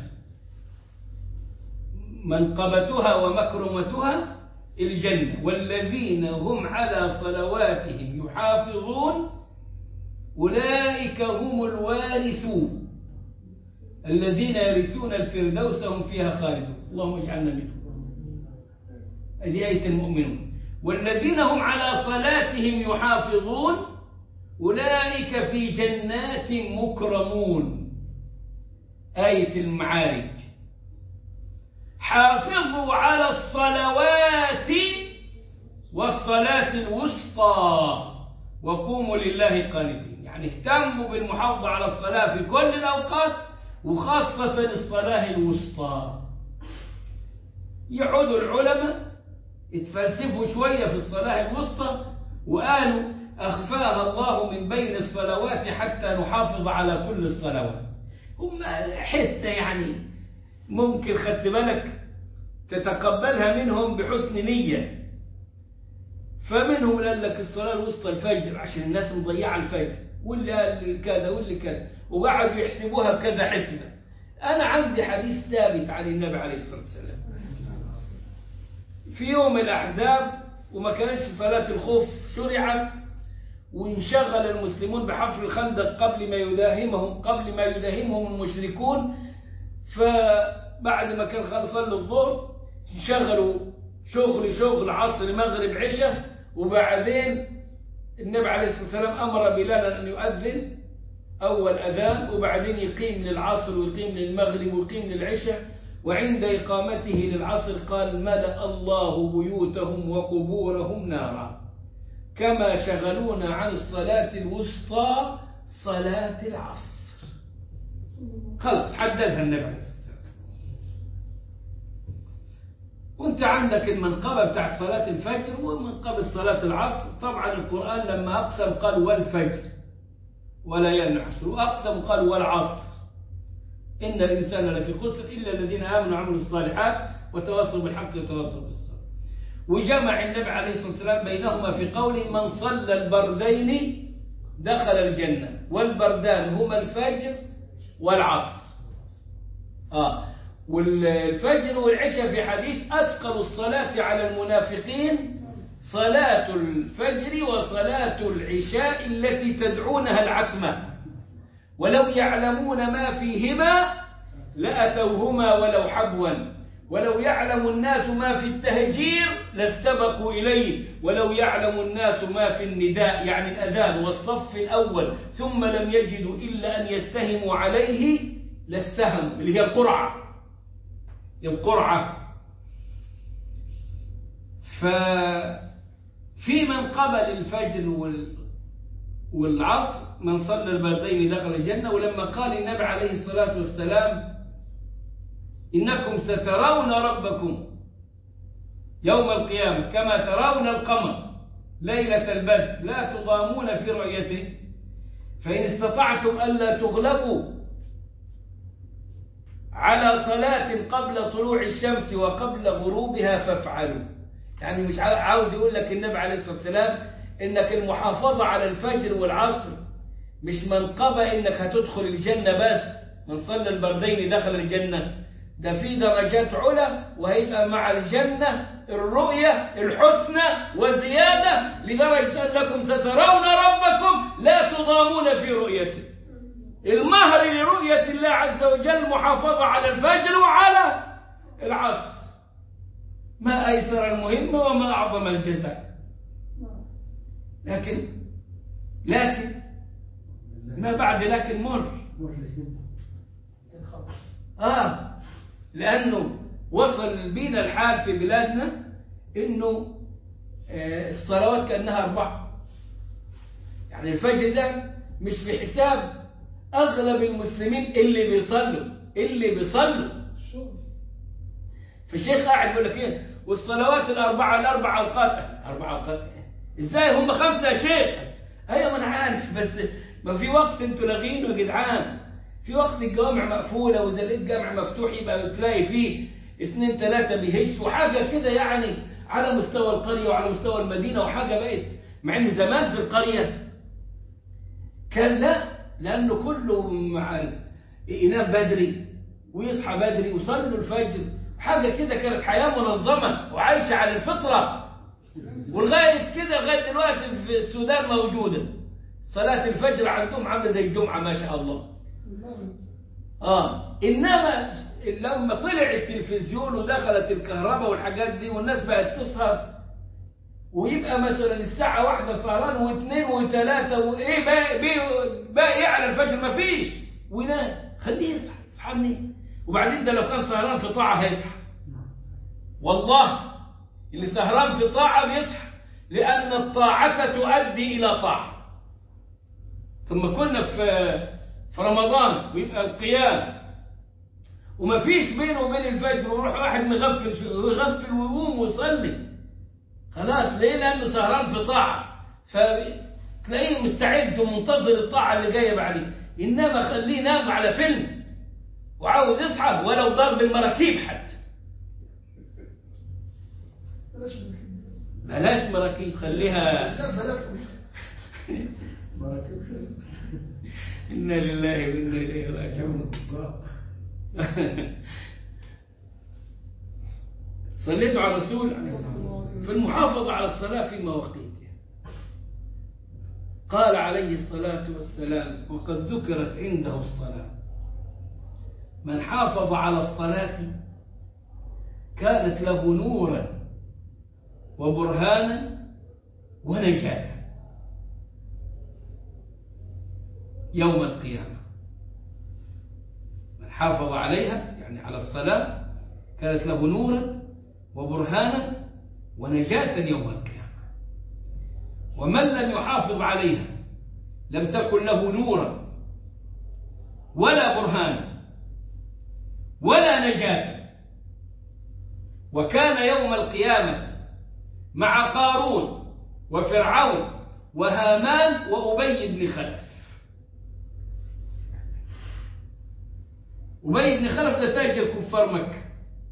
منقبتها ومكرمتها الجنة والذين هم على صلواتهم يحافظون أولئك هم الوارثون الذين يرثون الفردوس هم فيها خالدون اللهم اجعلنا منهم هذه آية المؤمنون والذين هم على صلاتهم يحافظون أولئك في جنات مكرمون آية المعارج حافظوا على الصلوات والصلاة الوسطى وقوموا لله قانتين يعني اهتموا بالمحافظة على الصلاة في كل الأوقات وخاصة الصلاة الوسطى يعودوا العلماء يتفلسفوا شوية في الصلاة الوسطى وقالوا أخفاها الله من بين الصلوات حتى نحافظ على كل الصلوات هم حتة يعني ممكن خدت بالك تتقبلها منهم بحسن نية فمنهم قال لك الصلاة الوسطى الفجر عشان الناس مضيعة الفجر واللي قال كذا واللي كذا وقعدوا يحسبوها بكذا حسبة أنا عندي حديث ثابت عن النبي عليه الصلاة والسلام في يوم الأحزاب وما كانش صلاة الخوف شرعت وانشغل المسلمون بحفر الخندق قبل ما يداهمهم قبل ما يداهمهم المشركون فبعد ما كان خلص صلوا الظهر انشغلوا شغل شغل عصر مغرب عشاء وبعدين النبي عليه الصلاة والسلام أمر بلالا أن يؤذن أول أذان وبعدين يقيم للعصر ويقيم للمغرب ويقيم للعشاء وعند إقامته للعصر قال ملأ الله بيوتهم وقبورهم نارا كما شغلونا عن الصلاة الوسطى صلاة العصر خلص حددها النبي عليه الصلاة والسلام وانت عندك المنقبة بتاعت صلاة الفجر ومنقبة صلاة العصر طبعا القرآن لما أقسم قال والفجر ولا ينعش وأقسم قال والعصر إن الإنسان لفي خسر إلا الذين آمنوا وعملوا الصالحات وتواصوا بالحق وتواصوا بالصبر وجمع النبي عليه الصلاة والسلام بينهما في قوله من صلى البردين دخل الجنة والبردان هما الفجر والعصر آه والفجر والعشاء في حديث أثقل الصلاة على المنافقين صلاة الفجر وصلاة العشاء التي تدعونها العتمة ولو يعلمون ما فيهما لأتوهما ولو حبوا ولو يعلم الناس ما في التهجير لاستبقوا إليه ولو يعلم الناس ما في النداء يعني الأذان والصف الأول ثم لم يجدوا إلا أن يستهموا عليه لاستهم اللي هي القرعة القرعة ففي من قبل الفجر وال والعصر من صلى البردين دخل الجنة ولما قال النبي عليه الصلاة والسلام إنكم سترون ربكم يوم القيامة كما ترون القمر ليلة البدر لا تضامون في رؤيته فإن استطعتم ألا تغلبوا على صلاة قبل طلوع الشمس وقبل غروبها فافعلوا يعني مش عاوز يقول لك النبي عليه الصلاة والسلام إنك المحافظة على الفجر والعصر مش منقبة إنك هتدخل الجنة بس من صلى البردين دخل الجنة ده في درجات علا وهيبقى مع الجنة الرؤية الحسنى وزيادة لدرجة أنكم سترون ربكم لا تضامون في رؤيته المهر لرؤية الله عز وجل محافظة على الفجر وعلى العصر ما أيسر المهمة وما أعظم الجزاء لكن لكن ما بعد لكن مر آه لأنه وصل بينا الحال في بلادنا إنه آه الصلوات كأنها أربعة يعني الفجر ده مش في حساب أغلب المسلمين اللي بيصلوا اللي بيصلوا فالشيخ قاعد يقول لك إيه والصلوات الأربعة الأربع أوقات أربع أوقات إزاي هم خمسة يا شيخ أيوة ما أنا عارف بس ما في وقت أنتوا لاغينه يا جدعان في وقت الجوامع مقفولة وإذا لقيت جامع مفتوح يبقى تلاقي فيه اثنين ثلاثة بيهشوا حاجة كده يعني على مستوى القرية وعلى مستوى المدينة وحاجة بقت مع إنه زمان في القرية كان لا لأنه كله مع ينام بدري ويصحى بدري ويصلوا الفجر حاجة كده كانت حياة منظمة وعايشة على الفطرة ولغاية كده لغاية دلوقتي في السودان موجودة صلاة الفجر عندهم عاملة زي الجمعة ما شاء الله اه انما لما طلع التلفزيون ودخلت الكهرباء والحاجات دي والناس بقت تسهر ويبقى مثلا الساعة واحدة سهران واثنين وثلاثة وايه باقي باقي- باقي على الفجر مفيش وينام خليه يصحى يصحى منين وبعدين ده لو كان سهران في طاعة هيصحى والله اللي سهران في طاعة بيصحى لأن الطاعة تؤدي إلى طاعة ثم كنا في في رمضان ويبقى القيام وما فيش بينه وبين الفجر ويروح واحد مغفل شو- يغفل ويقوم ويصلي خلاص ليه لأنه سهران في طاعة فتلاقيه مستعد ومنتظر الطاعة اللي جاية بعدين إنما خليه نام على فيلم وعاوز يصحى ولو ضرب المراكيب حتى بلاش من كده. بلاش مراكيب خليها الإنسان بلاش ما ركبش إنا لله وإنا إليه راجعون صليتوا على الرسول في المحافظة على الصلاة في مواقيتها قال عليه الصلاة والسلام وقد ذكرت عنده الصلاة من حافظ على الصلاة كانت له نورا وبرهانا ونجاة يوم القيامة من حافظ عليها يعني على الصلاة كانت له نورا وبرهانا ونجاة يوم القيامة ومن لم يحافظ عليها لم تكن له نورا ولا برهانا ولا نجاة وكان يوم القيامة مع قارون وفرعون وهامان وأبي بن خلف أبي بن خلف ده تاجر كفار مكة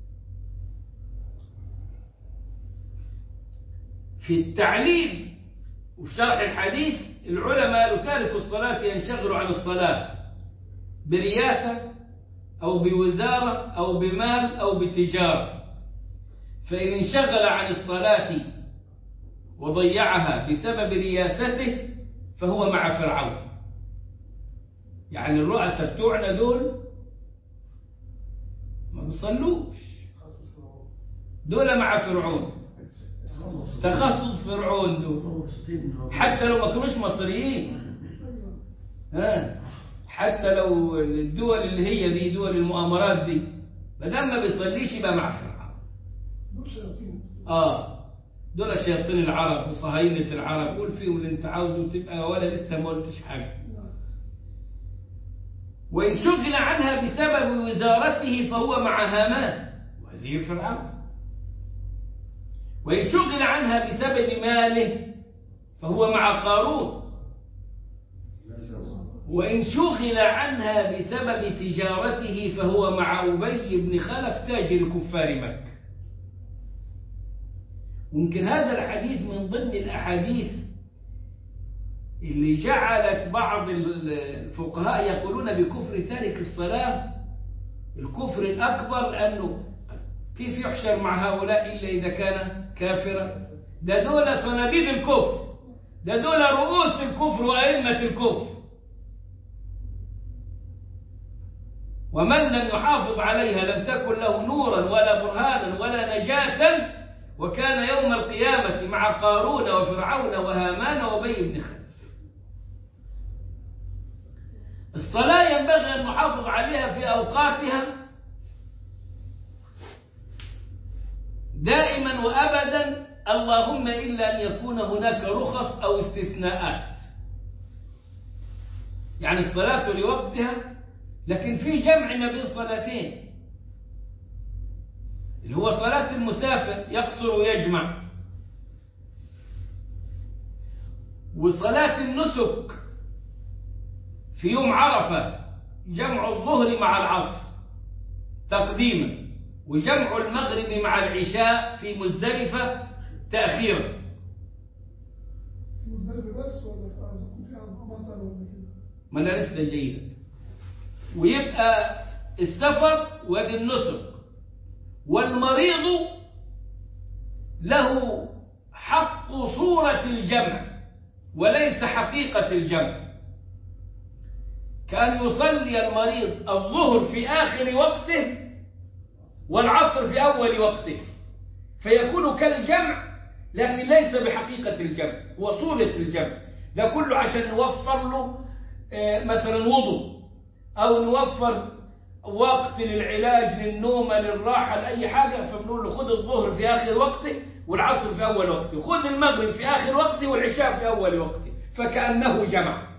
في التعليل وفي شرح الحديث العلماء قالوا تارك الصلاة ينشغل عن الصلاة برياسة أو بوزارة أو بمال أو بتجارة فإن انشغل عن الصلاة وضيعها بسبب رياسته فهو مع فرعون يعني الرؤساء بتوعنا دول ما بيصلوش دول مع فرعون تخصص فرعون دول حتى لو ما كانوش مصريين ها حتى لو الدول اللي هي دي دول المؤامرات دي ما دام ما بيصليش يبقى مع فرعون دول شياطين اه دول شياطين العرب وصهاينة العرب قول فيهم اللي انت عاوزه تبقى ولا لسه ما قلتش حاجه وإن شغل عنها بسبب وزارته فهو مع هامان وزير فرعون وإن شغل عنها بسبب ماله فهو مع قارون وإن شغل عنها بسبب تجارته فهو مع أبي بن خلف تاجر كفار مكة ويمكن هذا الحديث من ضمن الأحاديث اللي جعلت بعض الفقهاء يقولون بكفر تارك الصلاة الكفر الأكبر أنه كيف يحشر مع هؤلاء إلا إذا كان كافرا ده دول صناديد الكفر ده دول رؤوس الكفر وأئمة الكفر ومن لم يحافظ عليها لم تكن له نورا ولا برهانا ولا نجاة وكان يوم القيامة مع قارون وفرعون وهامان وبي بن خلف الصلاة ينبغي أن نحافظ عليها في أوقاتها دائما وأبدا اللهم إلا أن يكون هناك رخص أو استثناءات يعني الصلاة لوقتها لكن في جمع ما بين صلاتين اللي هو صلاة المسافر يقصر ويجمع وصلاة النسك في يوم عرفة جمع الظهر مع العصر تقديما وجمع المغرب مع العشاء في مزدلفة تأخيرا مزدلفة بس ولا في أعزكم فيها مطر ولا كده ما انا لسه جاي لك. ويبقى السفر وادي النسك والمريض له حق صورة الجمع وليس حقيقة الجمع كأن يصلي المريض الظهر في آخر وقته والعصر في أول وقته فيكون كالجمع لكن ليس بحقيقة الجمع هو صورة الجمع ده كله عشان نوفر له آه، مثلا وضوء أو نوفر وقت للعلاج للنوم للراحة لأي حاجة فبنقول له خد الظهر في آخر وقته والعصر في أول وقته خد المغرب في آخر وقته والعشاء في أول وقته فكأنه جمع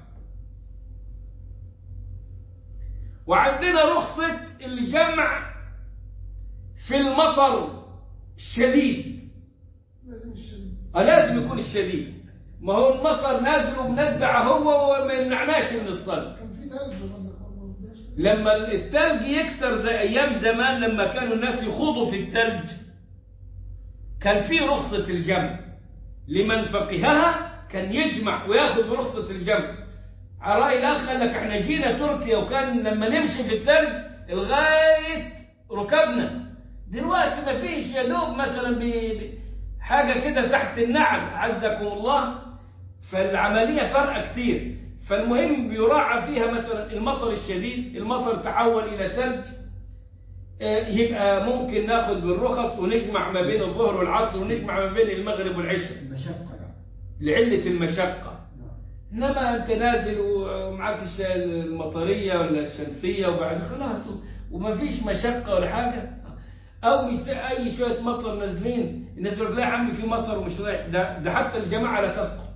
وعندنا رخصة الجمع في المطر الشديد لازم الشديد آه، لازم يكون الشديد ما هو المطر نازل وبندع هو وما يمنعناش من الصلاة كان في تلج عندك والله لما التلج يكتر زي ايام زمان لما كانوا الناس يخوضوا في التلج كان في رخصة الجمع لمن فقهها كان يجمع وياخذ برخصة الجمع على رأي الأخ قال لك احنا جينا تركيا وكان لما نمشي في التلج لغاية ركبنا دلوقتي ما فيش يا دوب مثلا ب- ب- حاجة كده تحت النعل عزكم الله فالعملية فرق كتير فالمهم بيراعى فيها مثلا المطر الشديد المطر تحول إلى ثلج آه، يبقى ممكن ناخد بالرخص ونجمع ما بين الظهر والعصر ونجمع ما بين المغرب والعشاء المشقة يعني لعلة المشقة نعم. انما انت نازل ومعاك الش- المطريه ولا الشمسيه وبعد خلاص وما فيش مشقه ولا حاجه او يست- اي شويه مطر نازلين الناس يقول لك لا يا عم في مطر ومش رايح ده, ده حتى الجماعه لا تسقط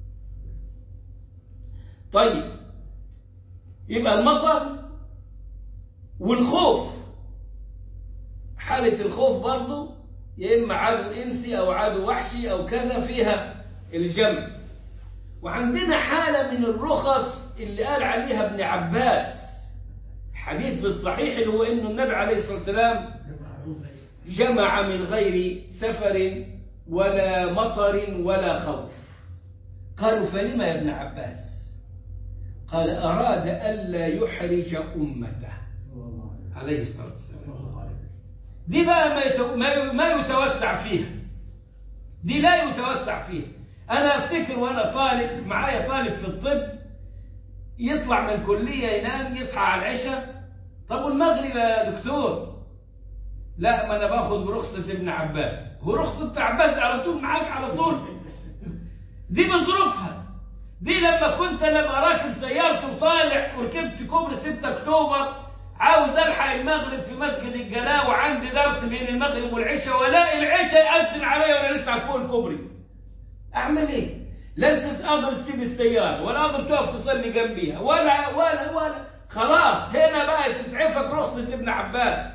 طيب يبقى المطر والخوف حالة الخوف برضه يا إما عدو إنسي أو عدو وحشي أو كذا فيها الجمع وعندنا حالة من الرخص اللي قال عليها ابن عباس حديث في الصحيح اللي هو إنه النبي عليه الصلاة والسلام ده معروف أيوة. جمع من غير سفر ولا مطر ولا خوف قالوا فلما يا ابن عباس قال أراد ألا يحرج أمته صلى الله عليه وسلم. عليه الصلاة والسلام صلى الله عليه وسلم. دي بقى ما يتو... ما ي- ما يتوسع فيها دي لا يتوسع فيها انا افتكر وانا طالب معايا طالب في الطب يطلع من الكليه ينام يصحى على العشاء طب والمغرب يا دكتور لا ما انا باخد برخصه ابن عباس هو رخصه ابن عباس على طول معاك على طول دي بظروفها دي لما كنت انا ابقى راكب سيارتي وطالع وركبت كوبري 6 اكتوبر عاوز الحق المغرب في مسجد الجلاء وعندي درس بين المغرب والعشاء والاقي العشاء يأذن عليا وانا لسه على فوق الكوبري اعمل ايه؟ لا انت قادر تسيب السياره ولا قادر تقف تصلي جنبيها ولا ولا ولا خلاص هنا بقى تسعفك رخصه ابن عباس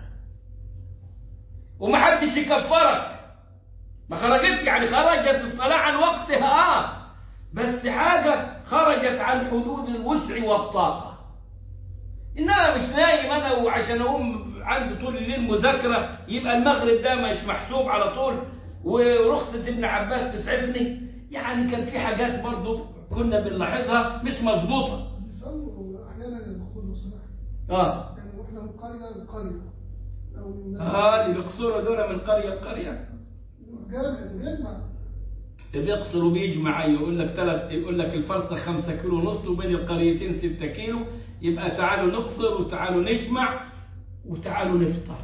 ومحدش يكفرك ما خرجتش يعني خرجت الصلاة عن وقتها اه بس حاجة خرجت عن حدود الوسع والطاقة إنما مش نايم أنا وعشان أقوم عندي طول الليل مذاكرة يبقى المغرب ده مش محسوب على طول ورخصة ابن عباس تسعفني يعني كان في حاجات برضو كنا بنلاحظها مش مظبوطة بيصلوا احيانا الدخول والصلاح اه يعني واحنا من قريه لقريه او من اه اللي بيقصروا دول من قرية لقرية جامع بيجمع بيقصر وبيجمع يقول لك ثلاث يقول لك الفرصة خمسة كيلو ونص وبين القريتين ستة كيلو يبقى تعالوا نقصر وتعالوا نجمع وتعالوا نفطر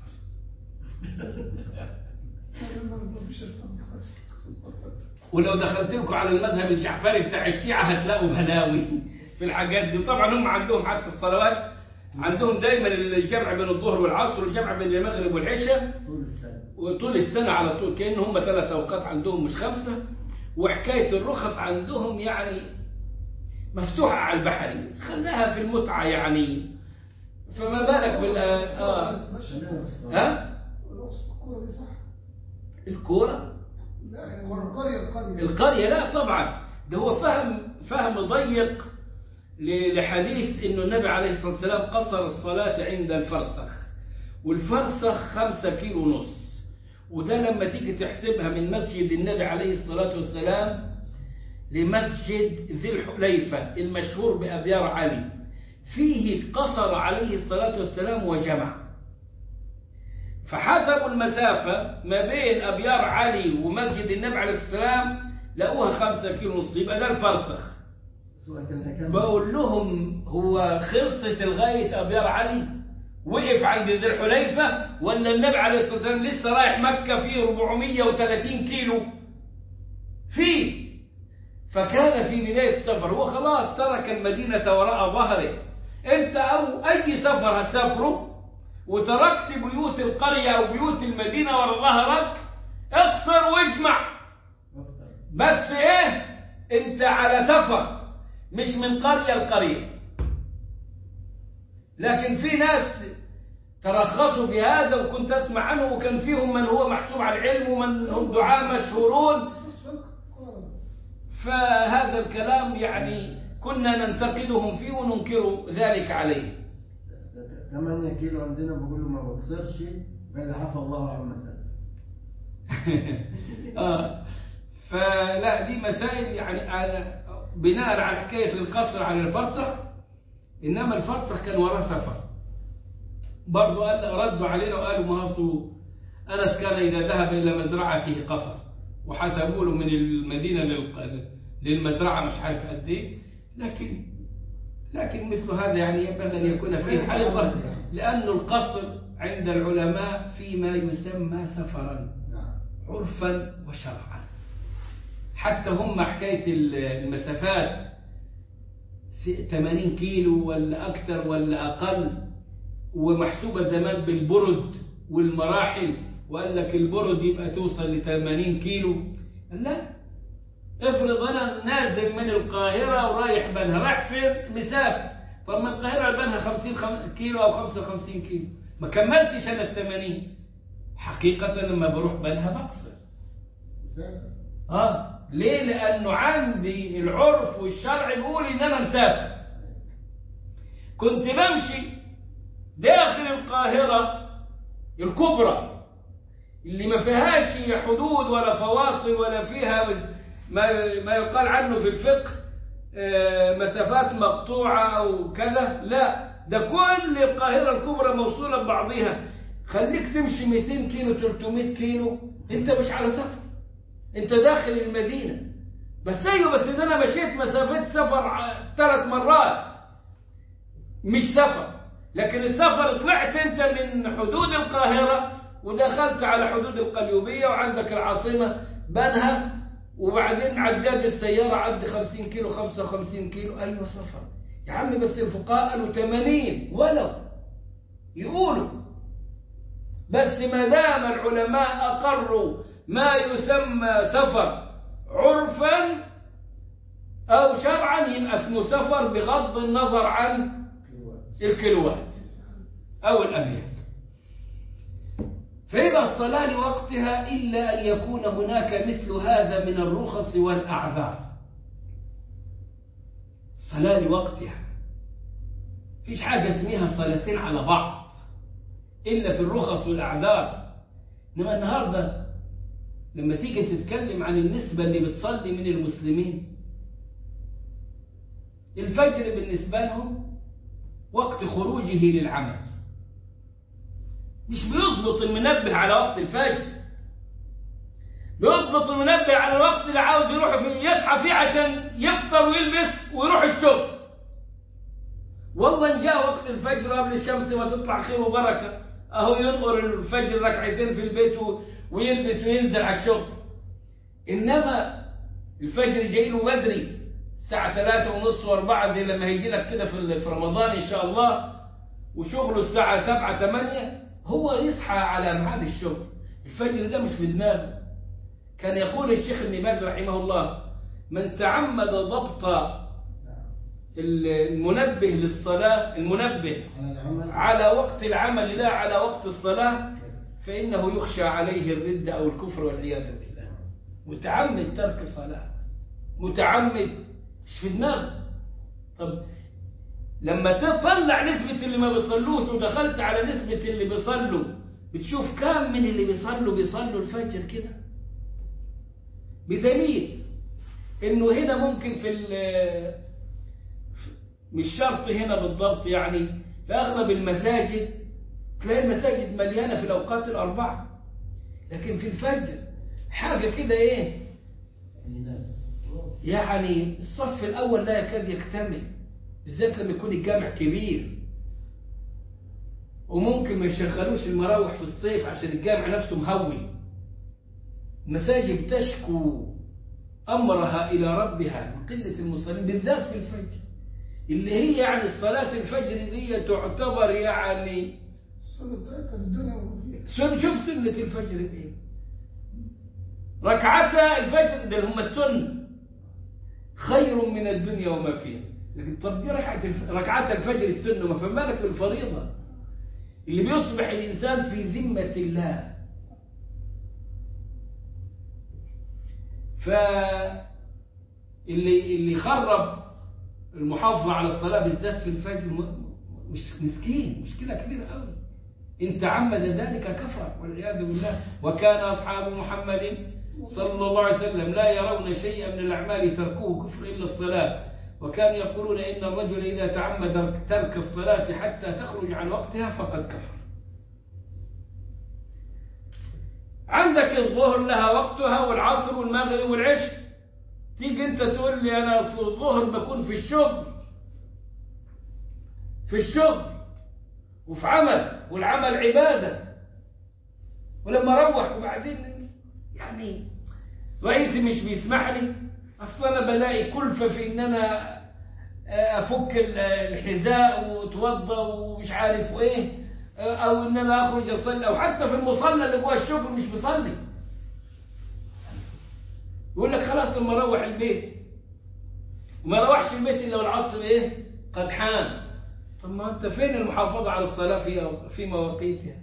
ما ما فيش الفرق. ولو دخلت لكم على المذهب الجعفري بتاع الشيعة هتلاقوا بلاوي في الحاجات دي وطبعا هم عندهم حتى الصلوات عندهم دايما الجمع بين الظهر والعصر والجمع بين المغرب والعشاء طول السنة وطول السنة على طول كأن هم ثلاث أوقات عندهم مش خمسة وحكاية الرخص عندهم يعني مفتوحة على البحري خلاها في المتعة يعني فما بالك بال آه سنة الصلاة. ها رخصة الكورة دي صح؟ الكورة لا يعني القرية القرية القرية لا طبعا ده هو فهم فهم ضيق ل- لحديث انه النبي عليه الصلاة والسلام قصر الصلاة عند الفرسخ والفرسخ خمسة كيلو ونص وده لما تيجي تحسبها من مسجد النبي عليه الصلاة والسلام لمسجد ذي الحليفة المشهور بأبيار علي فيه قصر عليه الصلاة والسلام وجمع فحسبوا المسافة ما بين أبيار علي ومسجد النبي عليه الصلاة والسلام لقوها خمسة كيلو ونص يبقى ده الفرسخ سؤال كان بقول لهم هو خلصت لغاية أبيار علي وقف عند ذي الحليفة ولا النبي عليه الصلاة والسلام لسه رايح مكة فيه 430 كيلو فيه فكان في بداية السفر هو خلاص ترك المدينة وراء ظهره انت او اي سفر هتسافره وتركت بيوت القرية او بيوت المدينة ورا ظهرك اقصر واجمع بس ايه انت على سفر مش من قرية لقرية لكن في ناس ترخصوا في هذا وكنت اسمع عنه وكان فيهم من هو محسوب على العلم ومن هم دعاة مشهورون أساس فقه قال فهذا الكلام يعني كنا ننتقدهم فيه وننكر ذلك عليه 8 كيلو عندنا بقول له ما بقصرش قال لي عفى الله عما سلف آه. فلا دي مسائل يعني على بناء على حكاية القصر على الفرسخ إنما الفرسخ كان وراه سفر برضو قال ردوا علينا وقالوا ما أصله أنس كان إذا ذهب إلى مزرعته قصر وحسبوا له من المدينة للق- للمزرعة مش عارف قد إيه لكن لكن مثل هذا يعني ينبغي أن يكون فيه حيضة لأن القصر عند العلماء فيما يسمى سفرا نعم عرفا وشرعا حتى هم حكاية المسافات س- 80 كيلو ولا أكثر ولا أقل ومحسوبة زمان بالبرد والمراحل وقال لك البرد يبقى توصل ل 80 كيلو لا افرض أنا نازل من القاهرة ورايح بنها رايح فين مسافة طب ما القاهرة لبنها 50 خم- كيلو أو 55 كيلو ما كملتش أنا ال 80 حقيقة لما بروح بنها بقصر اه ليه لانه عندي العرف والشرع بيقول ان انا مسافر كنت بمشي داخل القاهرة الكبرى اللي ما فيهاش حدود ولا فواصل ولا فيها ما ما يقال عنه في الفقه آه، مسافات مقطوعة أو كذا لا ده كل القاهرة الكبرى موصولة ببعضها خليك تمشي 200 كيلو 300 كيلو انت مش على سفر انت داخل المدينة بس ايوه بس ده انا مشيت مسافة سفر ع- ثلاث مرات مش سفر لكن السفر طلعت انت من حدود القاهرة ودخلت على حدود القليوبية وعندك العاصمة بنها وبعدين عداد السيارة عد 50 كيلو 55 كيلو ايوه سفر يا عم بس الفقهاء قالوا 80 ولو يقولوا بس ما دام العلماء أقروا ما يسمى سفر عرفا أو شرعا يبقى اسمه سفر بغض النظر عن الكيلوات أو الأبيات فيبقى الصلاة لوقتها إلا أن يكون هناك مثل هذا من الرخص والأعذار صلاة لوقتها فيش حاجة اسمها صلاتين على بعض إلا في الرخص والأعذار إنما النهاردة لما تيجي تتكلم عن النسبة اللي بتصلي من المسلمين الفجر بالنسبة لهم وقت خروجه للعمل مش بيظبط المنبه على وقت الفجر بيظبط المنبه على الوقت اللي عاوز يروح فيه يصحى فيه عشان يفطر ويلبس ويروح الشغل والله ان جاء وقت الفجر قبل الشمس ما تطلع خير وبركه اهو ينقر الفجر ركعتين في البيت و- ويلبس وينزل على الشغل انما الفجر جاي له بدري الساعة ثلاثة ونص وأربعة زي لما هيجي لك كده في في رمضان إن شاء الله وشغله الساعة سبعة ثمانية هو يصحى على ميعاد الشغل الفجر ده مش في دماغه كان يقول الشيخ ابن باز رحمه الله من تعمد ضبط المنبه للصلاة المنبه على العمل على وقت العمل لا على وقت الصلاة فإنه يخشى عليه الرد أو الكفر والعياذ بالله متعمد ترك الصلاة متعمد مش في دماغه طب لما تطلع نسبة اللي ما بيصلوش ودخلت على نسبة اللي بيصلوا بتشوف كام من اللي بيصلوا بيصلوا الفجر كده بدليل انه هنا ممكن في ال- مش شرط هنا بالضبط يعني في اغلب المساجد تلاقي المساجد مليانه في الاوقات الاربعه لكن في الفجر حاجه كده ايه يعني الصف الأول لا يكاد يكتمل بالذات لما يكون الجامع كبير وممكن ما يشغلوش المراوح في الصيف عشان الجامع نفسه مهوي المساجد تشكو أمرها إلى ربها من قلة المصلين بالذات في الفجر اللي هي يعني صلاة الفجر دي تعتبر يعني الصلاة بتاعتها الدنيا وفيها سن شوف سنة الفجر ايه ركعتا الفجر ده هم السنة خير من الدنيا وما فيها لكن طب دي ركعة الف- ركعات الفجر السنة ما فما بالك بالفريضة اللي بيصبح الإنسان في ذمة الله ف اللي اللي خرب المحافظة على الصلاة بالذات في الفجر م- مش مسكين مشكلة كبيرة قوي إن تعمد ذلك كفر والعياذ بالله وكان أصحاب محمد صلى الله عليه وسلم لا يرون شيئا من الأعمال تركوه كفر إلا الصلاة وكانوا يقولون إن الرجل إذا تعمد ترك الصلاة حتى تخرج عن وقتها فقد كفر عندك الظهر لها وقتها والعصر والمغرب والعشاء تيجي انت تقول لي انا اصل الظهر بكون في الشغل في الشغل وفي عمل والعمل عبادة ولما اروح وبعدين يعني رئيسي مش بيسمح لي اصل انا بلاقي كلفة في ان انا افك الحذاء واتوضى ومش عارف ايه او ان انا اخرج اصلي او حتى في المصلى اللي جوه الشغل مش بصلي يقول لك خلاص لما اروح البيت وما روحش البيت الا والعصر ايه قد حان طب ما انت فين المحافظه على الصلاه في في مواقيتها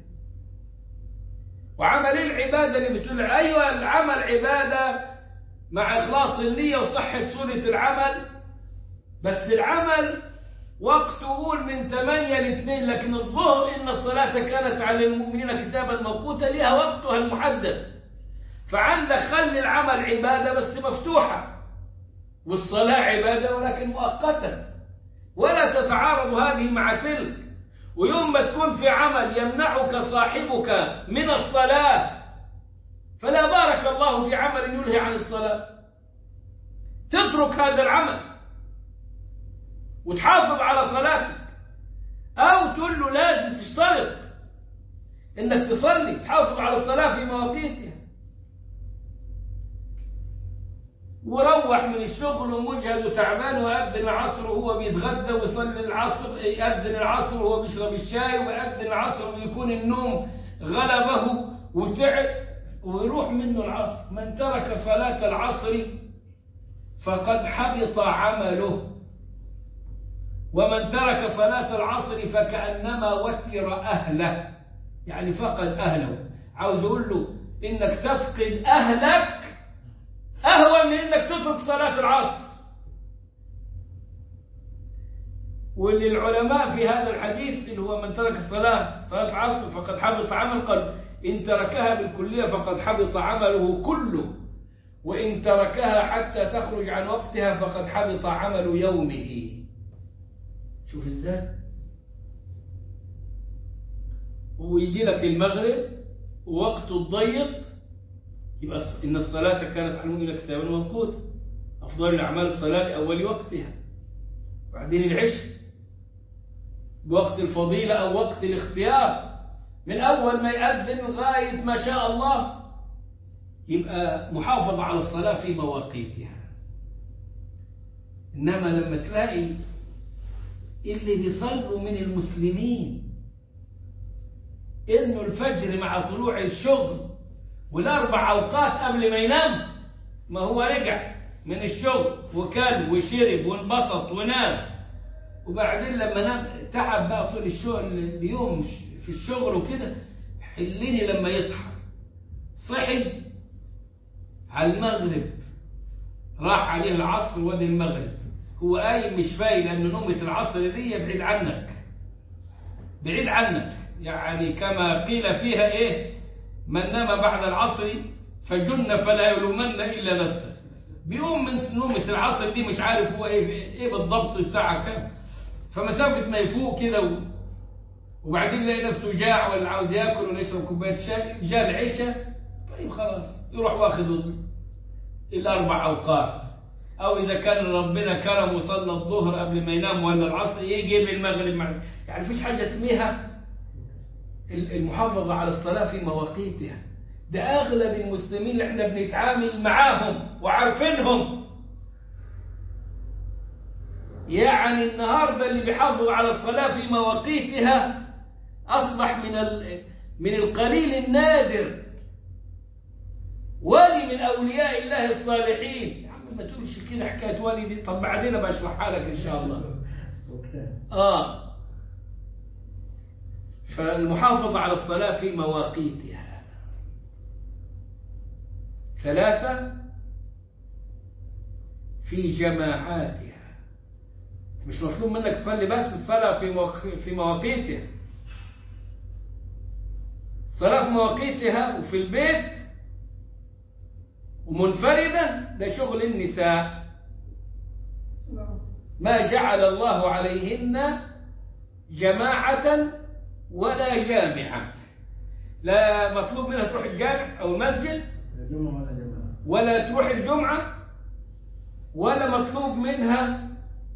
وعمل ايه العباده اللي بتقول ايوه العمل عباده مع اخلاص النيه وصحه سنه العمل بس العمل وقته قول من 8 ل 2 لكن الظهر ان الصلاه كانت على المؤمنين كتابا موقوتا لها وقتها المحدد فعندك خلي العمل عبادة بس مفتوحة والصلاة عبادة ولكن مؤقتة ولا تتعارض هذه مع تلك ويوم ما تكون في عمل يمنعك صاحبك من الصلاة فلا بارك الله في عمل يلهي عن الصلاة تترك هذا العمل وتحافظ على صلاتك أو تقول له لازم تشترط إنك تصلي تحافظ على الصلاة في مواقيتها وروح من الشغل ومجهد وتعبان ويأذن العصر وهو بيتغدى ويصلي العصر يأذن العصر وهو بيشرب الشاي ويأذن العصر ويكون النوم غلبه وتعب ويروح منه العصر من ترك صلاة العصر فقد حبط عمله ومن ترك صلاة العصر فكأنما وتر أهله يعني فقد أهله عاوز يقول له إنك تفقد أهلك أهون من إنك تترك صلاة العصر واللي العلماء في هذا الحديث اللي هو من ترك الصلاة صلاة العصر فقد حبط عمل قال إن تركها بالكلية فقد حبط عمله كله وإن تركها حتى تخرج عن وقتها فقد حبط عمل يومه شوف ازاي ويجي لك المغرب ووقته الضيق يبقى إن الصلاة كانت على المؤمنين كتابا موقوتا أفضل الأعمال الصلاة لأول وقتها بعدين العشر بوقت الفضيلة أو وقت الاختيار من أول ما يأذن لغاية ما شاء الله يبقى محافظة على الصلاة في مواقيتها إنما لما تلاقي اللي بيصلوا من المسلمين إنه الفجر مع طلوع الشغل والأربع أوقات قبل ما ينام ما هو رجع من الشغل وكل وشرب وانبسط ونام وبعدين لما نام تعب بقى طول الشغل اليوم في الشغل وكده حليني لما يصحى صحي على المغرب راح عليه العصر ودي المغرب هو قايم مش فايق لأن نومة العصر دي بعيد عنك بعيد عنك يعني كما قيل فيها ايه من نام بعد العصر فجن فلا يلومن إلا نفسه بيقوم من نومة العصر دي مش عارف هو ايه, إيه بالضبط الساعة كام فمسافة ما يفوق كده و... وبعدين يلاقي نفسه جاع ولا عاوز ياكل ولا يشرب كوباية شاي جاء العشاء طيب خلاص يروح واخد الأربع أوقات أو إذا كان ربنا كرم وصلى الظهر قبل ما ينام ولا العصر يجي بالمغرب مع يعني مفيش حاجة اسمها المحافظة على الصلاة في مواقيتها ده أغلب المسلمين اللي احنا بنتعامل معاهم وعارفينهم يعني النهاردة اللي بيحافظوا على الصلاة في مواقيتها أصبح من من القليل النادر ولي من أولياء الله الصالحين يا عم ما تقولش كده حكاية ولي دي طب بعدين بشرحها لك إن شاء الله آه فالمحافظة على الصلاة في مواقيتها ثلاثة في جماعاتها مش مطلوب منك تصلي بس الصلاة في في مواقيتها الصلاة في مواقيتها وفي البيت ومنفردة ده شغل النساء ما جعل الله عليهن جماعة ولا جامعة لا مطلوب منها تروح الجامع أو المسجد ولا تروح الجمعة ولا مطلوب منها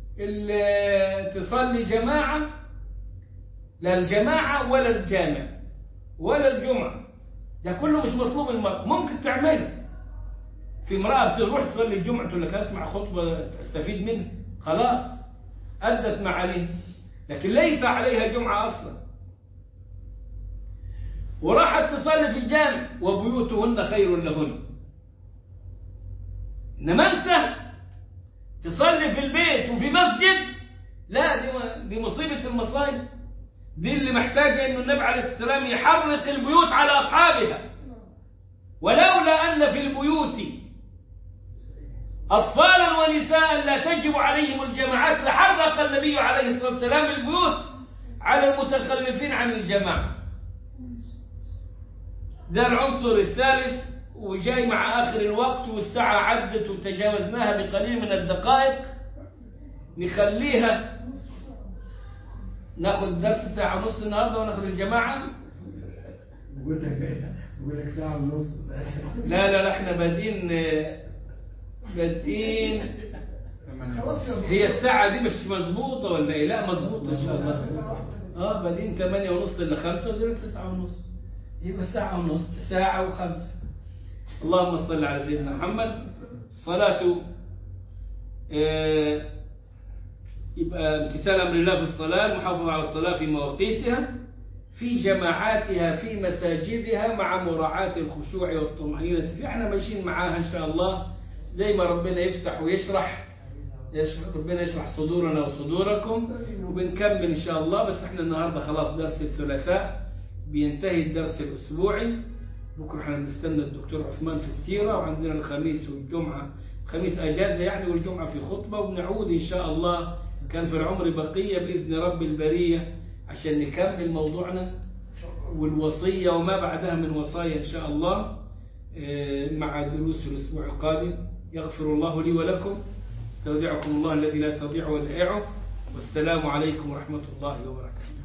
تصلي جماعة لا الجماعة ولا الجامع ولا الجمعة ده كله مش مطلوب المرأة ممكن تعمله في امرأة بتروح تصلي الجمعة تقول لك اسمع خطبة استفيد منها خلاص أدت ما عليه لكن ليس عليها جمعة أصلا وراحت تصلي في الجامع وبيوتهن خير لهن إنما أنت تصلي في البيت وفي مسجد لا دي, دي مصيبة المصايب دي اللي محتاجة أن النبي عليه السلام يحرق البيوت على أصحابها ولولا أن في البيوت أطفالا ونساء لا تجب عليهم الجماعات لحرق النبي عليه الصلاة والسلام البيوت على المتخلفين عن الجماعة ده العنصر الثالث وجاي مع آخر الوقت والساعة عدت وتجاوزناها بقليل من الدقائق نخليها ناخد درس ساعة ونص النهاردة وناخد الجماعة بقول لك بقول لك ساعة ونص لا لا لا احنا بادئين بادئين هي الساعة دي مش مظبوطة ولا ايه؟ لا مظبوطة ان شاء الله اه بادئين 8 ونص إلا 5 ودلوقتي 9 ونص يبقى ساعة ونص ساعة وخمسة اللهم صل على سيدنا محمد الصلاة آه يبقى امتثال أمر الله في الصلاة المحافظة على الصلاة في مواقيتها في جماعاتها في مساجدها مع مراعاة الخشوع والطمأنينة في احنا ماشيين معاها إن شاء الله زي ما ربنا يفتح ويشرح يشرح ربنا يشرح صدورنا وصدوركم وبنكمل إن شاء الله بس احنا النهاردة خلاص درس الثلاثاء بينتهي الدرس الأسبوعي بكرة احنا بنستنى الدكتور عثمان في السيرة وعندنا الخميس والجمعة الخميس أجازة يعني والجمعة في خطبة وبنعود إن شاء الله كان في العمر بقية بإذن رب البرية عشان نكمل موضوعنا والوصية وما بعدها من وصايا إن شاء الله مع دروس الأسبوع القادم يغفر الله لي ولكم استودعكم الله الذي لا تضيع ودائعه والسلام عليكم ورحمة الله وبركاته